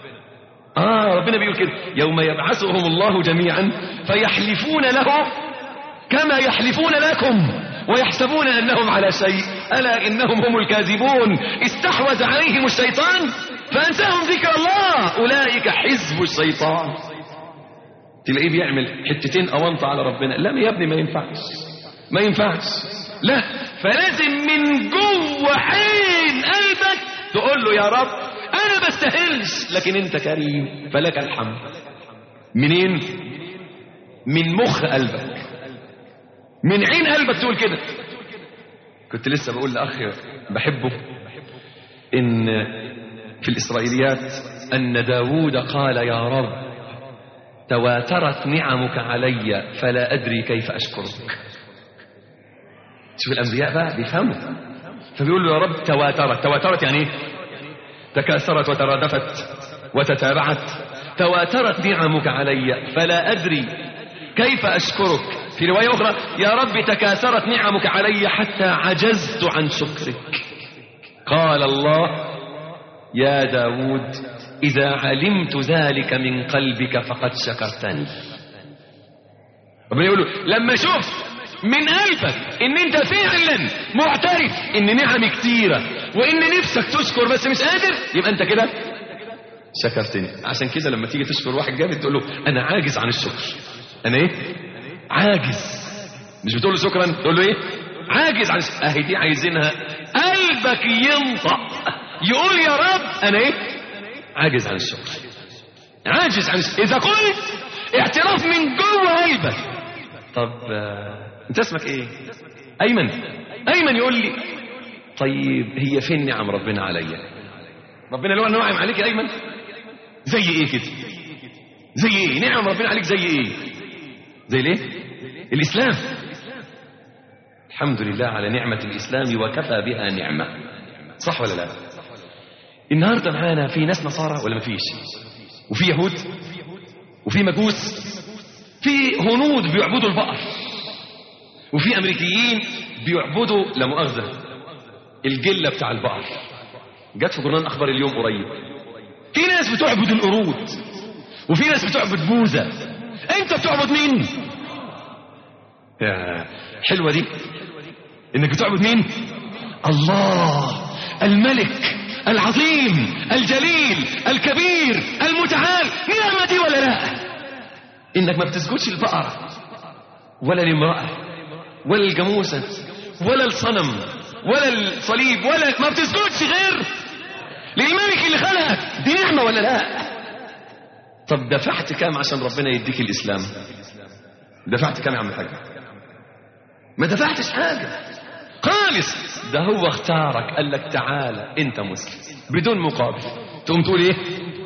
اه ربنا بيقول كده يوم يبعثهم الله جميعا فيحلفون له كما يحلفون لكم ويحسبون انهم على شيء الا انهم هم الكاذبون استحوذ عليهم الشيطان فأنساهم ذكر الله أولئك حزب الشيطان تلاقيه بيعمل حتتين أونطة على ربنا لا يا ابني ما ينفعش ما ينفعش لا فلازم من جوه عين قلبك تقول له يا رب أنا بستاهلش لكن أنت كريم فلك الحمد منين من مخ قلبك من عين قلبك تقول كده كنت لسه بقول لأخ بحبه إن في الإسرائيليات أن داود قال يا رب تواترت نعمك علي فلا أدري كيف أشكرك شوف الأنبياء بقى بيفهموا فبيقول له يا رب تواترت تواترت يعني ايه تكاثرت وترادفت وتتابعت تواترت نعمك علي فلا أدري كيف أشكرك في رواية أخرى يا رب تكاثرت نعمك علي حتى عجزت عن شكرك قال الله يا داود إذا علمت ذلك من قلبك فقد شكرتني ربنا يقول له لما شوف من قلبك ان انت فعلا معترف ان نعم كتيرة وان نفسك تشكر بس مش قادر يبقى انت كده شكرتني عشان كده لما تيجي تشكر واحد جامد تقول له انا عاجز عن الشكر انا ايه عاجز مش بتقول له شكرا تقول له ايه عاجز عن الشكر. اهي دي عايزينها قلبك ينطق يقول يا رب انا ايه عاجز عن الشكر عاجز عن الشكر اذا قلت اعتراف من جوه قلبك طب آه، انت اسمك ايه ايمن ايمن يقول لي طيب هي فين نعم ربنا عليا ربنا لو نعم عليك يا ايمن زي ايه كده زي ايه نعم ربنا عليك زي ايه زي ليه الاسلام الحمد لله على نعمة الإسلام وكفى بها نعمة صح ولا لا النهاردة معانا في ناس نصارى ولا مفيش وفي يهود وفي مجوس في هنود بيعبدوا البقر وفي أمريكيين بيعبدوا لا مؤاخذة الجلة بتاع البقر جت في جرنان أخبار اليوم قريب في ناس بتعبد القرود وفي ناس بتعبد بوذا انت بتعبد مين يا حلوة دي انك بتعبد مين الله الملك العظيم الجليل الكبير المتعال نعمة دي ولا لا انك ما بتسجدش البقرة ولا الامرأة ولا الجاموسة ولا الصنم ولا الصليب ولا ما بتسجدش غير للملك اللي خلقك دي نعمة ولا لا طب دفعت كام عشان ربنا يديك الإسلام دفعت كام يا عم الحاج ما دفعتش حاجة خالص ده هو اختارك قال لك تعالى انت مسلم بدون مقابل تقوم تقول ايه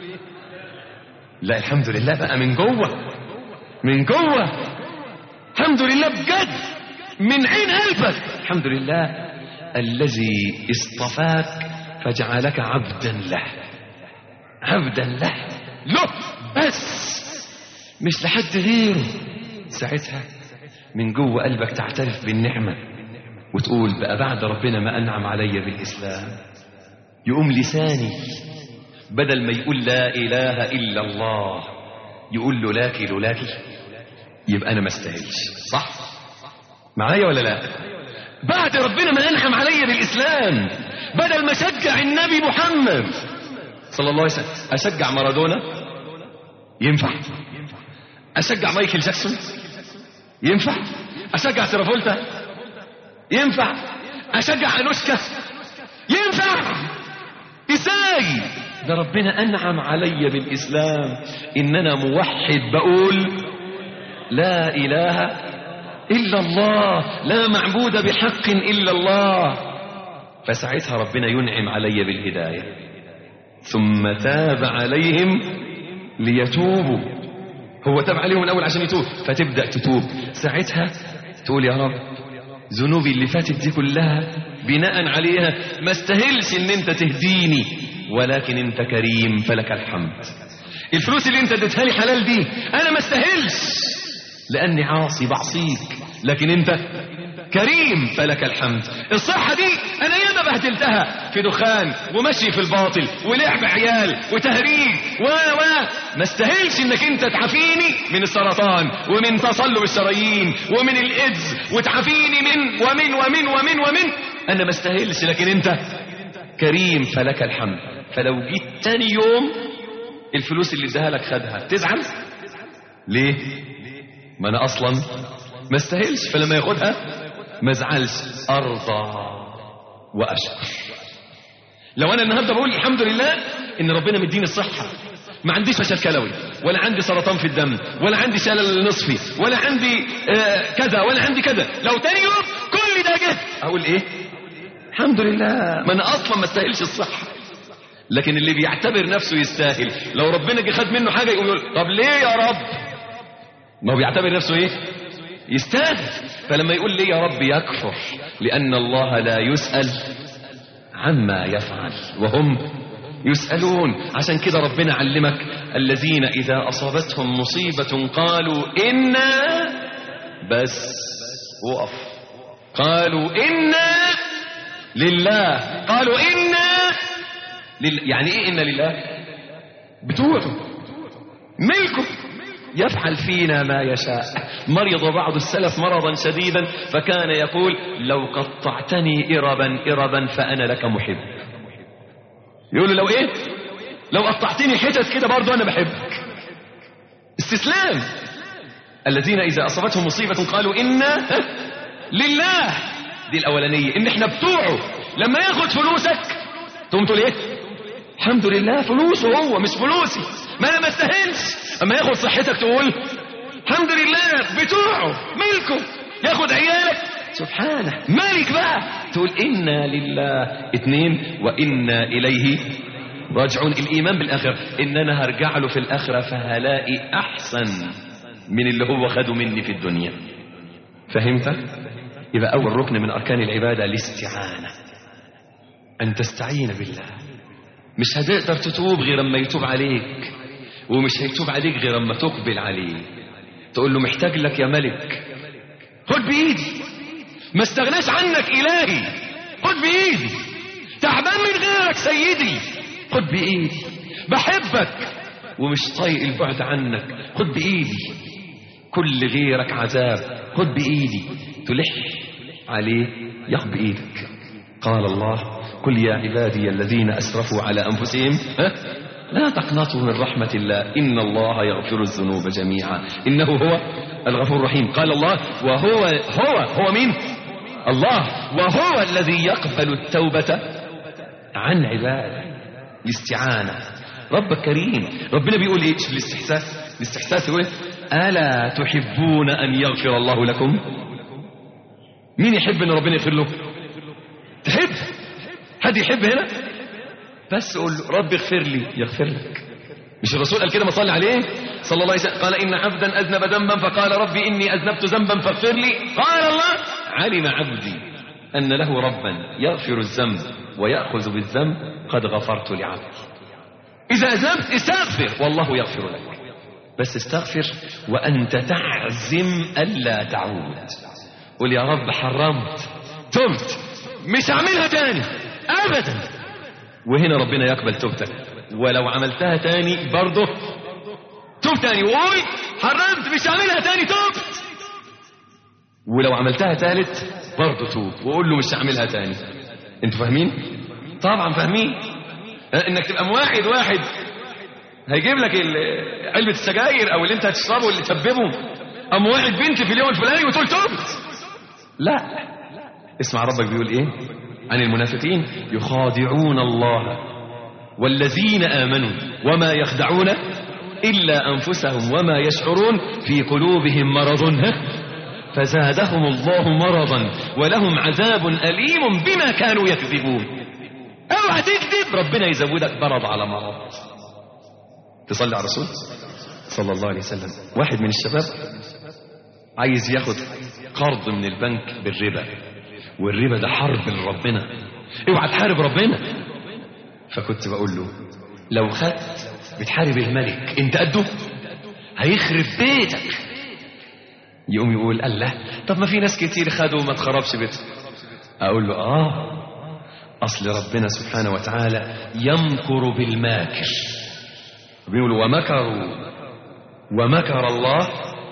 لا الحمد لله بقى من جوه من جوه الحمد لله بجد من عين قلبك الحمد لله الذي اصطفاك فجعلك عبدا له عبدا له له بس مش لحد غيره ساعتها من جوه قلبك تعترف بالنعمة وتقول بقى بعد ربنا ما أنعم علي بالإسلام يقوم لساني بدل ما يقول لا إله إلا الله يقول له لاكي لولاكي يبقى أنا ما استاهلش صح معايا ولا لا بعد ربنا ما أنعم علي بالإسلام بدل ما أشجع النبي محمد صلى الله عليه وسلم أشجع مارادونا ينفع أشجع مايكل جاكسون ينفع أشجع ترافولتا ينفع أشجع أنوشكا ينفع إزاي ده ربنا أنعم علي بالإسلام إن أنا موحد بقول لا إله إلا الله لا معبود بحق إلا الله فساعتها ربنا ينعم علي بالهداية ثم تاب عليهم ليتوبوا هو تاب عليهم الأول عشان يتوب فتبدأ تتوب ساعتها تقول يا رب ذنوبي اللي فاتت دي كلها بناء عليها ما استاهلش ان انت تهديني ولكن انت كريم فلك الحمد الفلوس اللي انت اديتها لي حلال دي انا ما استاهلش لاني عاصي بعصيك لكن انت كريم فلك الحمد الصحة دي انا ياما بهدلتها في دخان ومشي في الباطل ولعب عيال وتهريج و و ما استاهلش انك انت تعافيني من السرطان ومن تصلب الشرايين ومن الايدز وتعافيني من ومن ومن ومن ومن انا ما استاهلش لكن انت كريم فلك الحمد فلو جيت تاني يوم الفلوس اللي اداها لك خدها تزعل ليه ما انا اصلا ما استاهلش فلما ياخدها ما ازعلش ارضى واشكر لو انا النهارده بقول الحمد لله ان ربنا مديني الصحه ما عنديش فشل كلوي ولا عندي سرطان في الدم ولا عندي شلل نصفي ولا عندي آه كذا ولا عندي كذا لو تاني يوم كل ده جه اقول ايه الحمد لله ما انا اصلا ما استاهلش الصحه لكن اللي بيعتبر نفسه يستاهل لو ربنا جه خد منه حاجه يقول طب ليه يا رب ما هو بيعتبر نفسه ايه يستاهل فلما يقول ليه يا رب يكفر لان الله لا يسال عما يفعل وهم يسألون عشان كده ربنا علمك الذين إذا أصابتهم مصيبة قالوا إنا بس وقف قالوا إنا لله قالوا إنا لله يعني إيه إنا لله بتوعه ملكه يفعل فينا ما يشاء مرض بعض السلف مرضا شديدا فكان يقول لو قطعتني إربا إربا فأنا لك محب يقول له لو إيه لو قطعتني حتت كده برضو أنا بحبك استسلام الذين إذا أصابتهم مصيبة قالوا إنا لله دي الأولانية إن إحنا بتوعه لما ياخد فلوسك تقوم تقول إيه الحمد لله فلوسه هو مش فلوسي ما أنا ما استاهلش اما ياخد صحتك تقول الحمد لله بتوعه ملكه ياخد عيالك سبحانه مالك بقى تقول إنا لله اثنين وإنا إليه راجعون الإيمان بالآخرة إن أنا هرجع له في الآخرة فهلاقي أحسن من اللي هو خده مني في الدنيا فهمت؟ يبقى أول ركن من أركان العبادة الاستعانة أن تستعين بالله مش هتقدر تتوب غير اما يتوب عليك ومش هيتوب عليك غير اما تقبل عليه تقول له محتاج لك يا ملك خد بايدي ما استغناش عنك الهي خد بايدي تعبان من غيرك سيدي خد بايدي بحبك ومش طايق البعد عنك خد بايدي كل غيرك عذاب خد بايدي تلح عليه ياخد بايدك قال الله قل يا عبادي الذين اسرفوا على انفسهم ها لا تقنطوا من رحمة الله إن الله يغفر الذنوب جميعا إنه هو الغفور الرحيم قال الله وهو هو هو مين الله وهو الذي يقبل التوبة عن عباده الاستعانة رب كريم ربنا بيقول ايه في الاستحساس الاستحساس هو ألا تحبون أن يغفر الله لكم مين يحب أن ربنا يغفر له تحب حد يحب هنا بس قول له رب اغفر لي يغفر لك مش الرسول قال كده ما صلى عليه صلى الله عليه وسلم قال إن عبدا أذنب ذنبا فقال ربي إني أذنبت ذنبا فاغفر لي قال الله علم عبدي أن له ربا يغفر الذنب ويأخذ بالذنب قد غفرت لعبدي إذا أذنبت استغفر والله يغفر لك بس استغفر وأنت تعزم ألا تعود قل يا رب حرمت تبت مش هعملها تاني أبدا وهنا ربنا يقبل توبتك ولو عملتها تاني برضه توب تاني وقول حرمت مش هعملها تاني توبت ولو عملتها تالت برضه توب وقول له مش هعملها تاني انتوا فاهمين طبعا فاهمين انك تبقى مواعد واحد هيجيب لك علبة السجاير او اللي انت هتشربه اللي تسببه ام واحد بنت في اليوم الفلاني وتقول تبت لا اسمع ربك بيقول ايه عن المنافقين يخادعون الله والذين آمنوا وما يخدعون إلا أنفسهم وما يشعرون في قلوبهم مرض فزادهم الله مرضا ولهم عذاب أليم بما كانوا يكذبون اوعى تكذب ربنا يزودك مرض على مرض تصلي على الرسول صلى الله عليه وسلم واحد من الشباب عايز ياخد قرض من البنك بالربا والربا ده حرب لربنا اوعى تحارب ربنا فكنت بقول له لو خدت بتحارب الملك انت قده هيخرب بيتك يقوم يقول الله طب ما في ناس كتير خدوا وما تخربش بيتهم اقول له اه اصل ربنا سبحانه وتعالى يمكر بالماكر بيقول ومكروا ومكر الله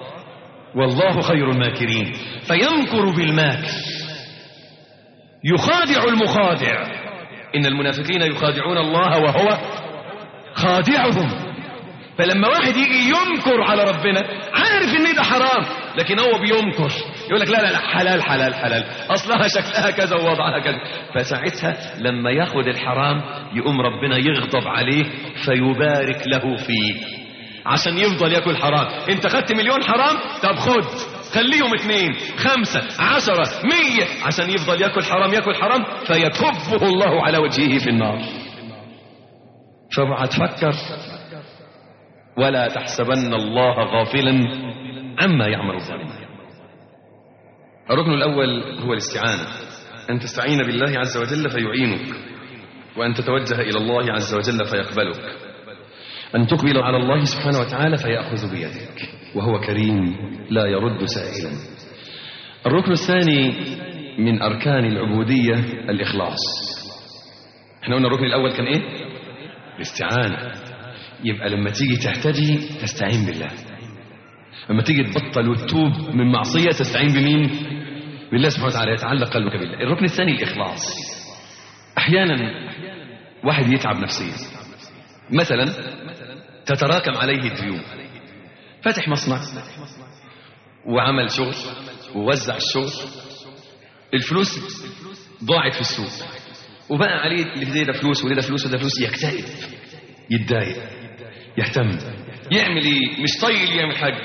والله خير الماكرين فيمكر بالماكر يخادع المخادع إن المنافقين يخادعون الله وهو خادعهم فلما واحد يجي يمكر على ربنا عارف ان ده حرام لكن هو بيمكر يقول لك لا لا لا حلال حلال حلال اصلها شكلها كذا ووضعها كذا فساعتها لما ياخد الحرام يقوم ربنا يغضب عليه فيبارك له فيه عشان يفضل ياكل حرام انت خدت مليون حرام طب خد خليهم اثنين خمسة عشرة مية عشان يفضل ياكل حرام ياكل حرام فيكبه الله على وجهه في النار فابعد تفكر ولا تحسبن الله غافلا عما يعمل الظالمون الركن الأول هو الاستعانة أن تستعين بالله عز وجل فيعينك وأن تتوجه إلى الله عز وجل فيقبلك أن تقبل على الله سبحانه وتعالى فيأخذ بيدك وهو كريم لا يرد سائلا الركن الثاني من أركان العبودية الإخلاص احنا قلنا الركن الأول كان إيه؟ الاستعانة يبقى لما تيجي تهتدي تستعين بالله لما تيجي تبطل وتتوب من معصية تستعين بمين بالله سبحانه وتعالى يتعلق قلبك بالله الركن الثاني الإخلاص أحيانا واحد يتعب نفسيا مثلا تتراكم عليه الديون فتح مصنع وعمل شغل ووزع الشغل الفلوس ضاعت في السوق وبقى عليه اللي ده فلوس وده فلوس وده فلوس يكتئب يتضايق يهتم يعمل ايه مش طايق يعمل حاجه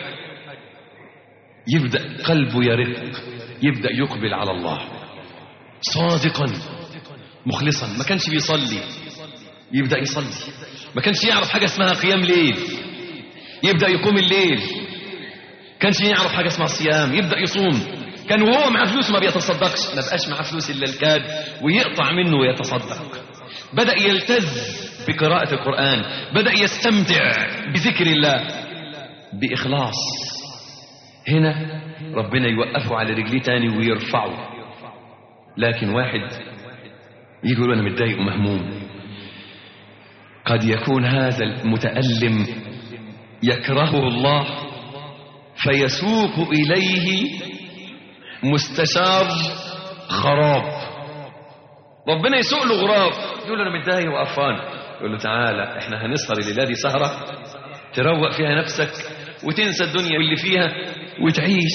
يبدا قلبه يرق يبدا يقبل على الله صادقا مخلصا ما كانش بيصلي يبدا يصلي ما كانش يعرف حاجه اسمها قيام ليل يبدا يقوم الليل كانش يعرف حاجه اسمها صيام يبدا يصوم كان وهو معاه فلوس ما بيتصدقش ما بقاش معاه فلوس الا الكاد ويقطع منه ويتصدق بدا يلتز بقراءة القرآن بدأ يستمتع بذكر الله بإخلاص هنا ربنا يوقفه على رجليه تاني ويرفعه لكن واحد يقول أنا متضايق ومهموم قد يكون هذا المتألم يكرهه الله فيسوق إليه مستشار خراب ربنا يسوق له غراب يقول له انا متضايق وقرفان يقول له تعالى احنا هنسهر الليله دي سهره تروق فيها نفسك وتنسى الدنيا واللي فيها وتعيش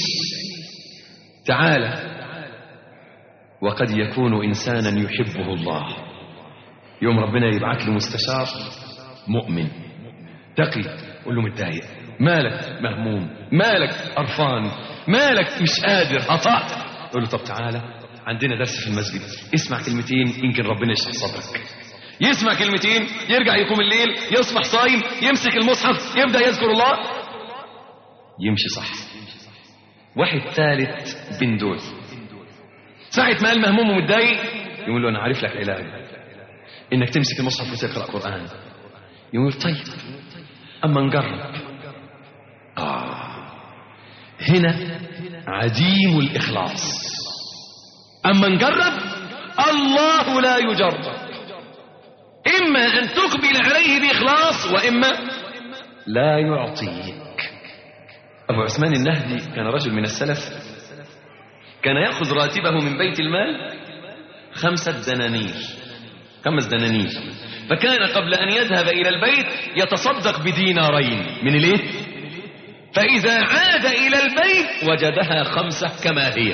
تعالى وقد يكون انسانا يحبه الله يوم ربنا يبعث له مستشار مؤمن تقي قول له متضايق مالك مهموم مالك قرفان مالك مش قادر قطعت قول له طب تعالى عندنا درس في المسجد اسمع كلمتين يمكن ربنا يشرح صدرك يسمع كلمتين يرجع يقوم الليل يصبح صايم يمسك المصحف يبدا يذكر الله يمشي صح واحد ثالث بين دول ساعة ما قال مهموم ومتضايق يقول له انا عارف لك علاج انك تمسك المصحف وتقرا قران يقول طيب اما نجرب آه هنا عديم الاخلاص اما نجرب الله لا يجرب إما أن تقبل عليه بإخلاص وإما لا يعطيك أبو عثمان النهدي كان رجل من السلف كان يأخذ راتبه من بيت المال خمسة دنانير خمس دنانير فكان قبل أن يذهب إلى البيت يتصدق بدينارين من الايه فإذا عاد إلى البيت وجدها خمسة كما هي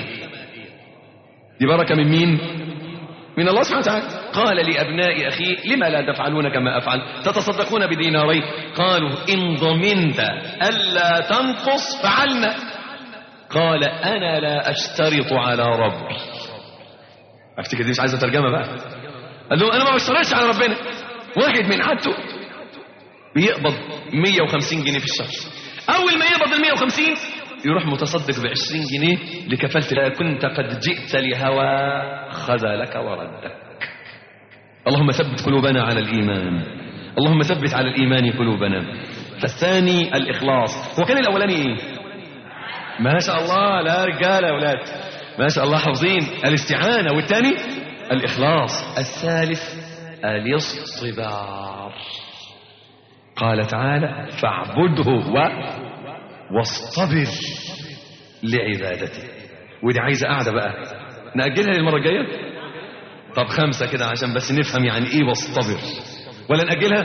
دي بركة من مين من الله سبحانه وتعالى قال لأبناء أخيه لما لا تفعلون كما أفعل تتصدقون بدينارين قالوا إن ضمنت ألا تنقص فعلنا قال أنا لا أشترط على ربي أفتكر دي مش عايزة ترجمة بقى قال له أنا ما بشترطش على ربنا واحد من عادته بيقبض 150 جنيه في الشهر أول ما يقبض ال 150 يروح متصدق ب 20 جنيه لكفالة لا كنت قد جئت لهوى خذلك وردك اللهم ثبت قلوبنا على الإيمان اللهم ثبت على الإيمان قلوبنا فالثاني الإخلاص هو كان الأولاني إيه ما شاء الله لا رجال يا أولاد ما شاء الله حافظين الاستعانة والثاني الإخلاص الثالث الاصطبار قال تعالى فاعبده و واصطبر لعبادته ودي عايزة قاعدة بقى نأجلها للمرة الجاية طب خمسة كده عشان بس نفهم يعني ايه واصطبر ولا نأجلها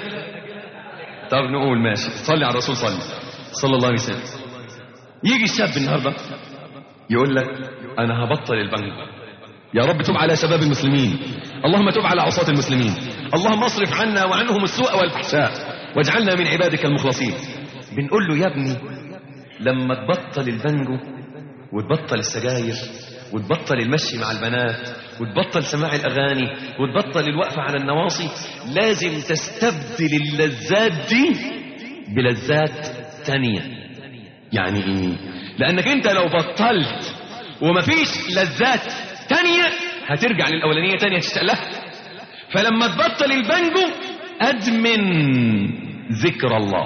طب نقول ماشي صلي على الرسول صلي صلى الله عليه وسلم يجي الشاب النهارده يقول لك انا هبطل البنك يا رب تب على شباب المسلمين اللهم تب على عصاة المسلمين اللهم اصرف عنا وعنهم السوء والفحشاء واجعلنا من عبادك المخلصين بنقول له يا ابني لما تبطل البنجو وتبطل السجاير وتبطل المشي مع البنات وتبطل سماع الأغاني وتبطل الوقفة على النواصي لازم تستبدل اللذات دي بلذات تانية يعني ايه لأنك انت لو بطلت ومفيش لذات تانية هترجع للأولانية تانية تشتاق لها فلما تبطل البنجو أدمن ذكر الله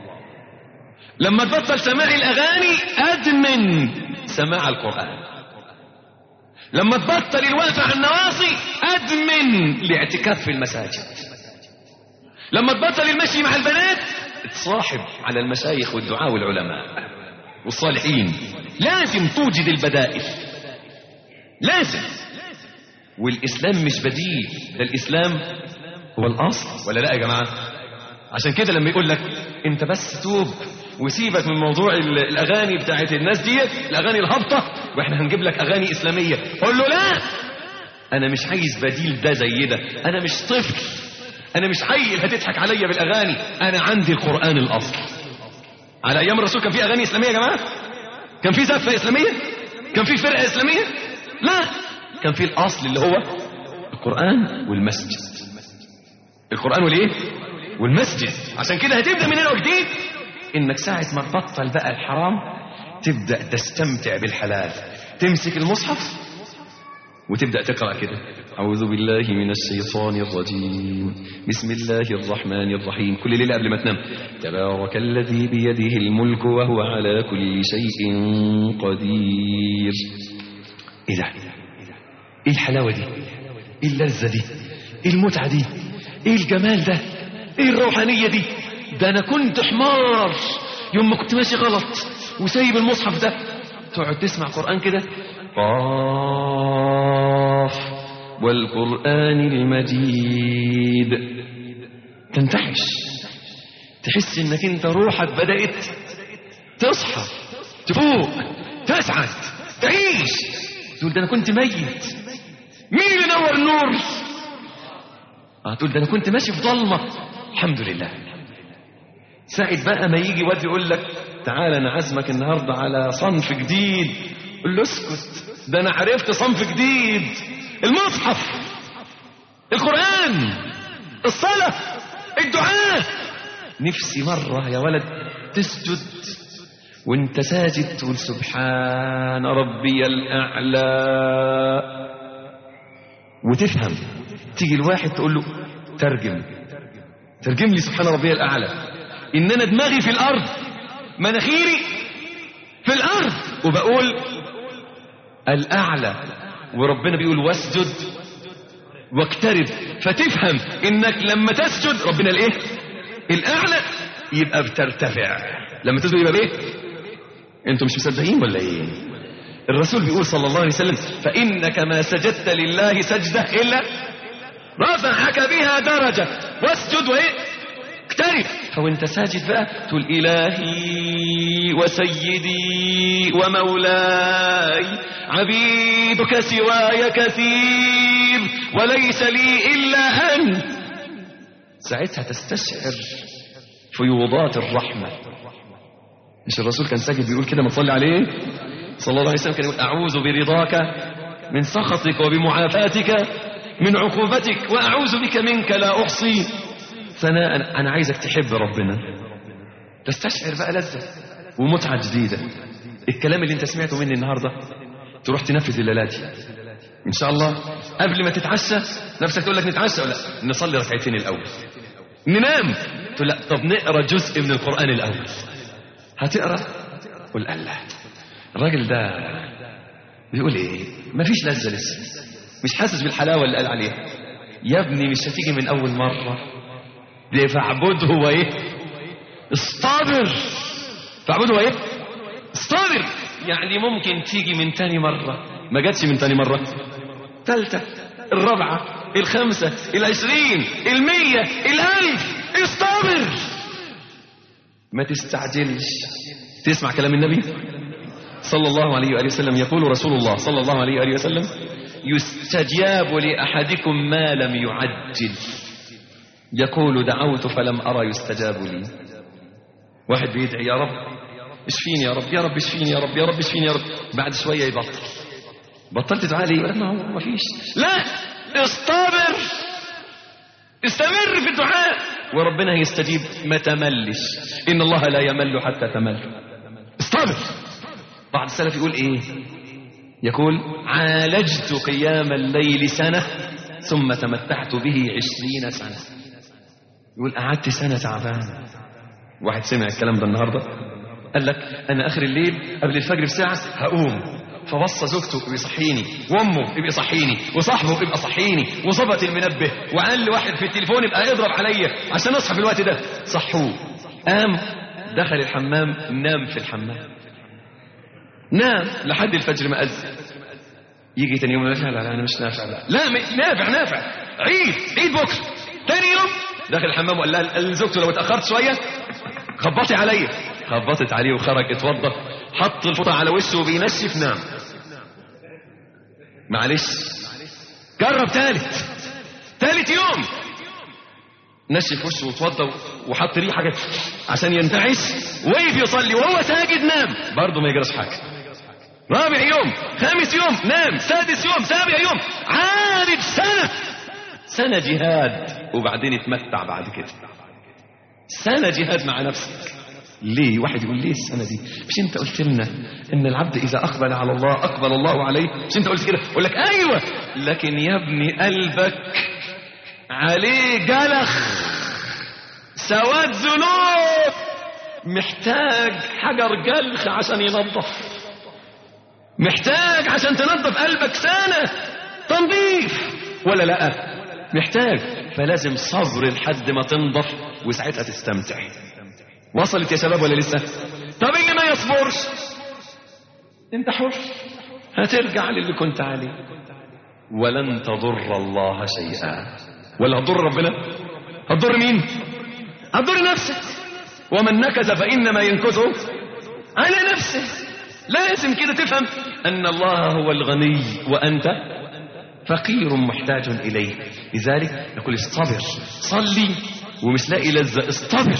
لما تبطل سماع الأغاني أدمن سماع القرآن لما تبطل الوقفة على النواصي أدمن الاعتكاف في المساجد لما تبطل المشي مع البنات تصاحب على المشايخ والدعاء والعلماء والصالحين لازم توجد البدائل لازم والإسلام مش بديل ده الإسلام هو الأصل ولا لا يا جماعة عشان كده لما يقول لك انت بس توب وسيبك من موضوع ال- الاغاني بتاعت الناس ديت الاغاني الهابطه واحنا هنجيب لك اغاني اسلاميه قول له لا انا مش عايز بديل ده زي ده انا مش طفل انا مش عيل هتضحك عليا بالاغاني انا عندي القران الاصل على ايام الرسول كان في اغاني اسلاميه يا جماعه كان في زفه اسلاميه كان في فرقه اسلاميه لا كان في الاصل اللي هو القران والمسجد القرآن والايه والمسجد عشان كده هتبدأ من هنا وجديد انك ساعة ما تبطل بقى الحرام تبدأ تستمتع بالحلال تمسك المصحف وتبدأ تقرأ كده أعوذ بالله من الشيطان الرجيم بسم الله الرحمن الرحيم كل ليلة قبل ما تنام تبارك الذي بيده الملك وهو على كل شيء قدير إيه ده ايه الحلاوة دي ايه اللذة دي ايه المتعة دي ايه الجمال ده ايه الروحانية دي ده انا كنت حمار يوم ما كنت ماشي غلط وسايب المصحف ده تقعد تسمع قرآن كده قاف والقرآن المجيد تنتعش تحس انك انت روحك بدأت تصحى تفوق تسعد تعيش تقول ده انا كنت ميت مين اللي نور النور اه تقول ده انا كنت ماشي في ضلمه الحمد لله ساعد بقى ما يجي واد يقول لك تعالى انا عازمك النهارده على صنف جديد قول له اسكت ده انا عرفت صنف جديد المصحف القران الصلاه الدعاء نفسي مره يا ولد تسجد وانت ساجد تقول سبحان ربي الاعلى وتفهم تيجي الواحد تقول له ترجم ترجم لي سبحان ربي الأعلى إن أنا دماغي في الأرض مناخيري في الأرض وبقول الأعلى وربنا بيقول واسجد واقترب فتفهم إنك لما تسجد ربنا الإيه الأعلى يبقى بترتفع لما تسجد يبقى بإيه انتوا مش مصدقين ولا ايه الرسول بيقول صلى الله عليه وسلم فإنك ما سجدت لله سجدة إلا رفعك بها درجة واسجد وإيه اقترب فوانت ساجد بقى تقول إلهي وسيدي ومولاي عبيدك سواي كثير وليس لي إلا أنت ساعتها تستشعر فيوضات الرحمة مش الرسول كان ساجد بيقول كده ما تصلي عليه صلى الله عليه وسلم كان يقول أعوذ برضاك من سخطك وبمعافاتك من عقوبتك وأعوذ بك منك لا أحصي ثناء أنا عايزك تحب ربنا تستشعر بقى لذة ومتعة جديدة الكلام اللي انت سمعته مني النهاردة تروح تنفذ الليلاتي إن شاء الله قبل ما تتعشى نفسك تقول لك نتعشى ولا نصلي ركعتين الأول ننام تقول لا طب نقرا جزء من القرآن الأول هتقرا قول الله الراجل ده بيقول ايه مفيش لذة لسه مش حاسس بالحلاوة اللي قال عليها يا ابني مش هتيجي من أول مرة ده فاعبده هو ايه اصطبر فاعبده هو ايه اصطبر يعني ممكن تيجي من تاني مرة ما جاتش من تاني مرة تالتة الرابعة الخمسة العشرين المية الألف اصطبر ما تستعجلش تسمع كلام النبي صلى الله عليه وآله وسلم يقول رسول الله صلى الله عليه وآله وسلم يستجاب لأحدكم ما لم يعجل يقول دعوت فلم أرى يستجاب لي واحد بيدعي يا رب اشفيني يا رب يا رب اشفيني يا رب يا رب اشفيني يا رب بعد شوية يبطل بطلت دعاء ليه يقول لك ما هو ما فيش لا اصطبر استمر في الدعاء وربنا يستجيب ما تملش إن الله لا يمل حتى تمل اصطبر بعض السلف يقول ايه يقول عالجت قيام الليل سنة ثم تمتعت به عشرين سنة يقول قعدت سنة تعبان واحد سمع الكلام ده النهاردة قال لك أنا آخر الليل قبل الفجر بساعة هقوم فبص زوجته بيصحيني وامه يبقى يصحيني وصاحبه يبقى صحيني وظبط المنبه وقال لواحد في التليفون يبقى اضرب عليا عشان اصحى في الوقت ده صحوه قام دخل الحمام نام في الحمام نام لحد الفجر ما أذن يجي تاني يوم لا لا لا انا مش نافع لا لا م- نافع نافع عيد عيد بكره تاني يوم دخل الحمام وقال لها لزوجته لو اتاخرت شويه خبطي عليا خبطت عليه وخرج اتوضى حط الفوطه على وشه وبينشف نام معلش جرب تالت تالت يوم نشف وشه واتوضى وحط ريحه حاجه عشان ينتعش وقف يصلي وهو ساجد نام برضه ما يجراش حاجه رابع يوم خامس يوم نام سادس يوم سابع يوم عارف سنة سنة جهاد وبعدين اتمتع بعد كده سنة جهاد مع نفسك ليه واحد يقول ليه السنة دي مش انت قلت لنا ان العبد اذا اقبل على الله اقبل الله عليه مش انت قلت كده اقول لك ايوه لكن يا ابني قلبك عليه جلخ سواد ذنوب محتاج حجر جلخ عشان ينظف محتاج عشان تنظف قلبك سنة تنظيف ولا لا محتاج فلازم صبر لحد ما تنضف وساعتها تستمتع وصلت يا شباب ولا لسه طب اللي ما يصبرش انت حر هترجع للي كنت عليه ولن تضر الله شيئا ولا هتضر ربنا هتضر مين هتضر نفسك ومن نكث فإنما ينكث على نفسه لازم كده تفهم أن الله هو الغني وأنت فقير محتاج إليه لذلك نقول اصطبر صلي ومش لاقي لذة اصطبر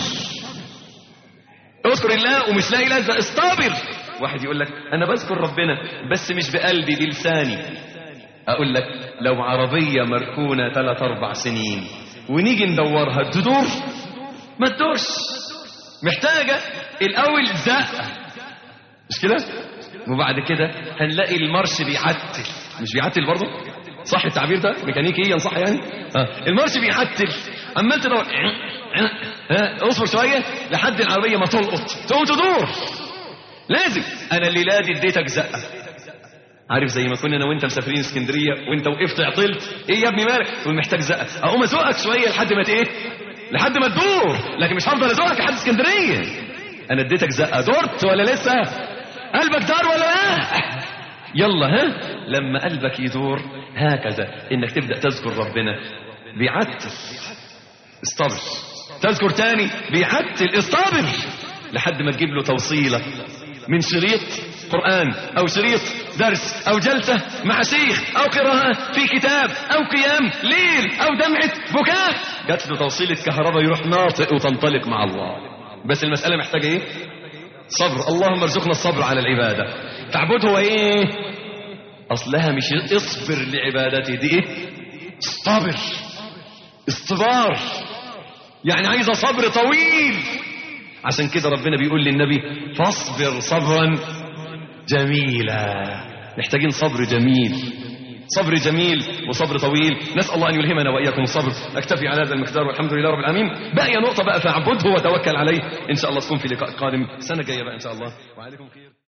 اذكر الله ومش لاقي لذة اصطبر واحد يقول لك أنا بذكر ربنا بس مش بقلبي بلساني أقول لك لو عربية مركونة ثلاث أربع سنين ونيجي ندورها تدور ما تدورش محتاجة الأول زقة مش كده وبعد كده هنلاقي المارش بيعتل مش بيعتل برضه صح التعبير ده ميكانيكيا صح يعني آه. المارش بيعتل عمال تدور ها اصبر شويه لحد العربيه ما تلقط تقوم تدور لازم انا الليله دي اديتك زقه عارف زي ما كنا انا وانت مسافرين اسكندريه وانت وقفت عطلت ايه يا ابني مالك تقول محتاج زقه اقوم ازقك شويه لحد ما ت- ايه لحد ما تدور لكن مش هفضل ازقك لحد اسكندريه انا اديتك زقه دورت ولا لسه قلبك دار ولا لا يلا ها لما قلبك يدور هكذا انك تبدا تذكر ربنا بيعتل استبر تذكر تاني بيعتل استبر لحد ما تجيب له توصيله من شريط قرآن أو شريط درس أو جلسة مع شيخ أو قراءة في كتاب أو قيام ليل أو دمعة بكاء جات له توصيلة كهرباء يروح ناطق وتنطلق مع الله بس المسألة محتاجة إيه؟ صبر اللهم ارزقنا الصبر على العبادة تعبده هو إيه؟ أصلها مش اصبر لعبادتي دي إيه؟ اصطبر اصطبار يعني عايزة صبر طويل عشان كده ربنا بيقول للنبي فاصبر صبرا جميلا محتاجين صبر جميل صبر جميل وصبر طويل نسأل الله أن يلهمنا وإياكم الصبر أكتفي على هذا المقدار والحمد لله رب العالمين باقي نقطة بقى فاعبده وتوكل عليه إن شاء الله تكون في لقاء قادم السنة الجاية بقى إن شاء الله وعليكم خير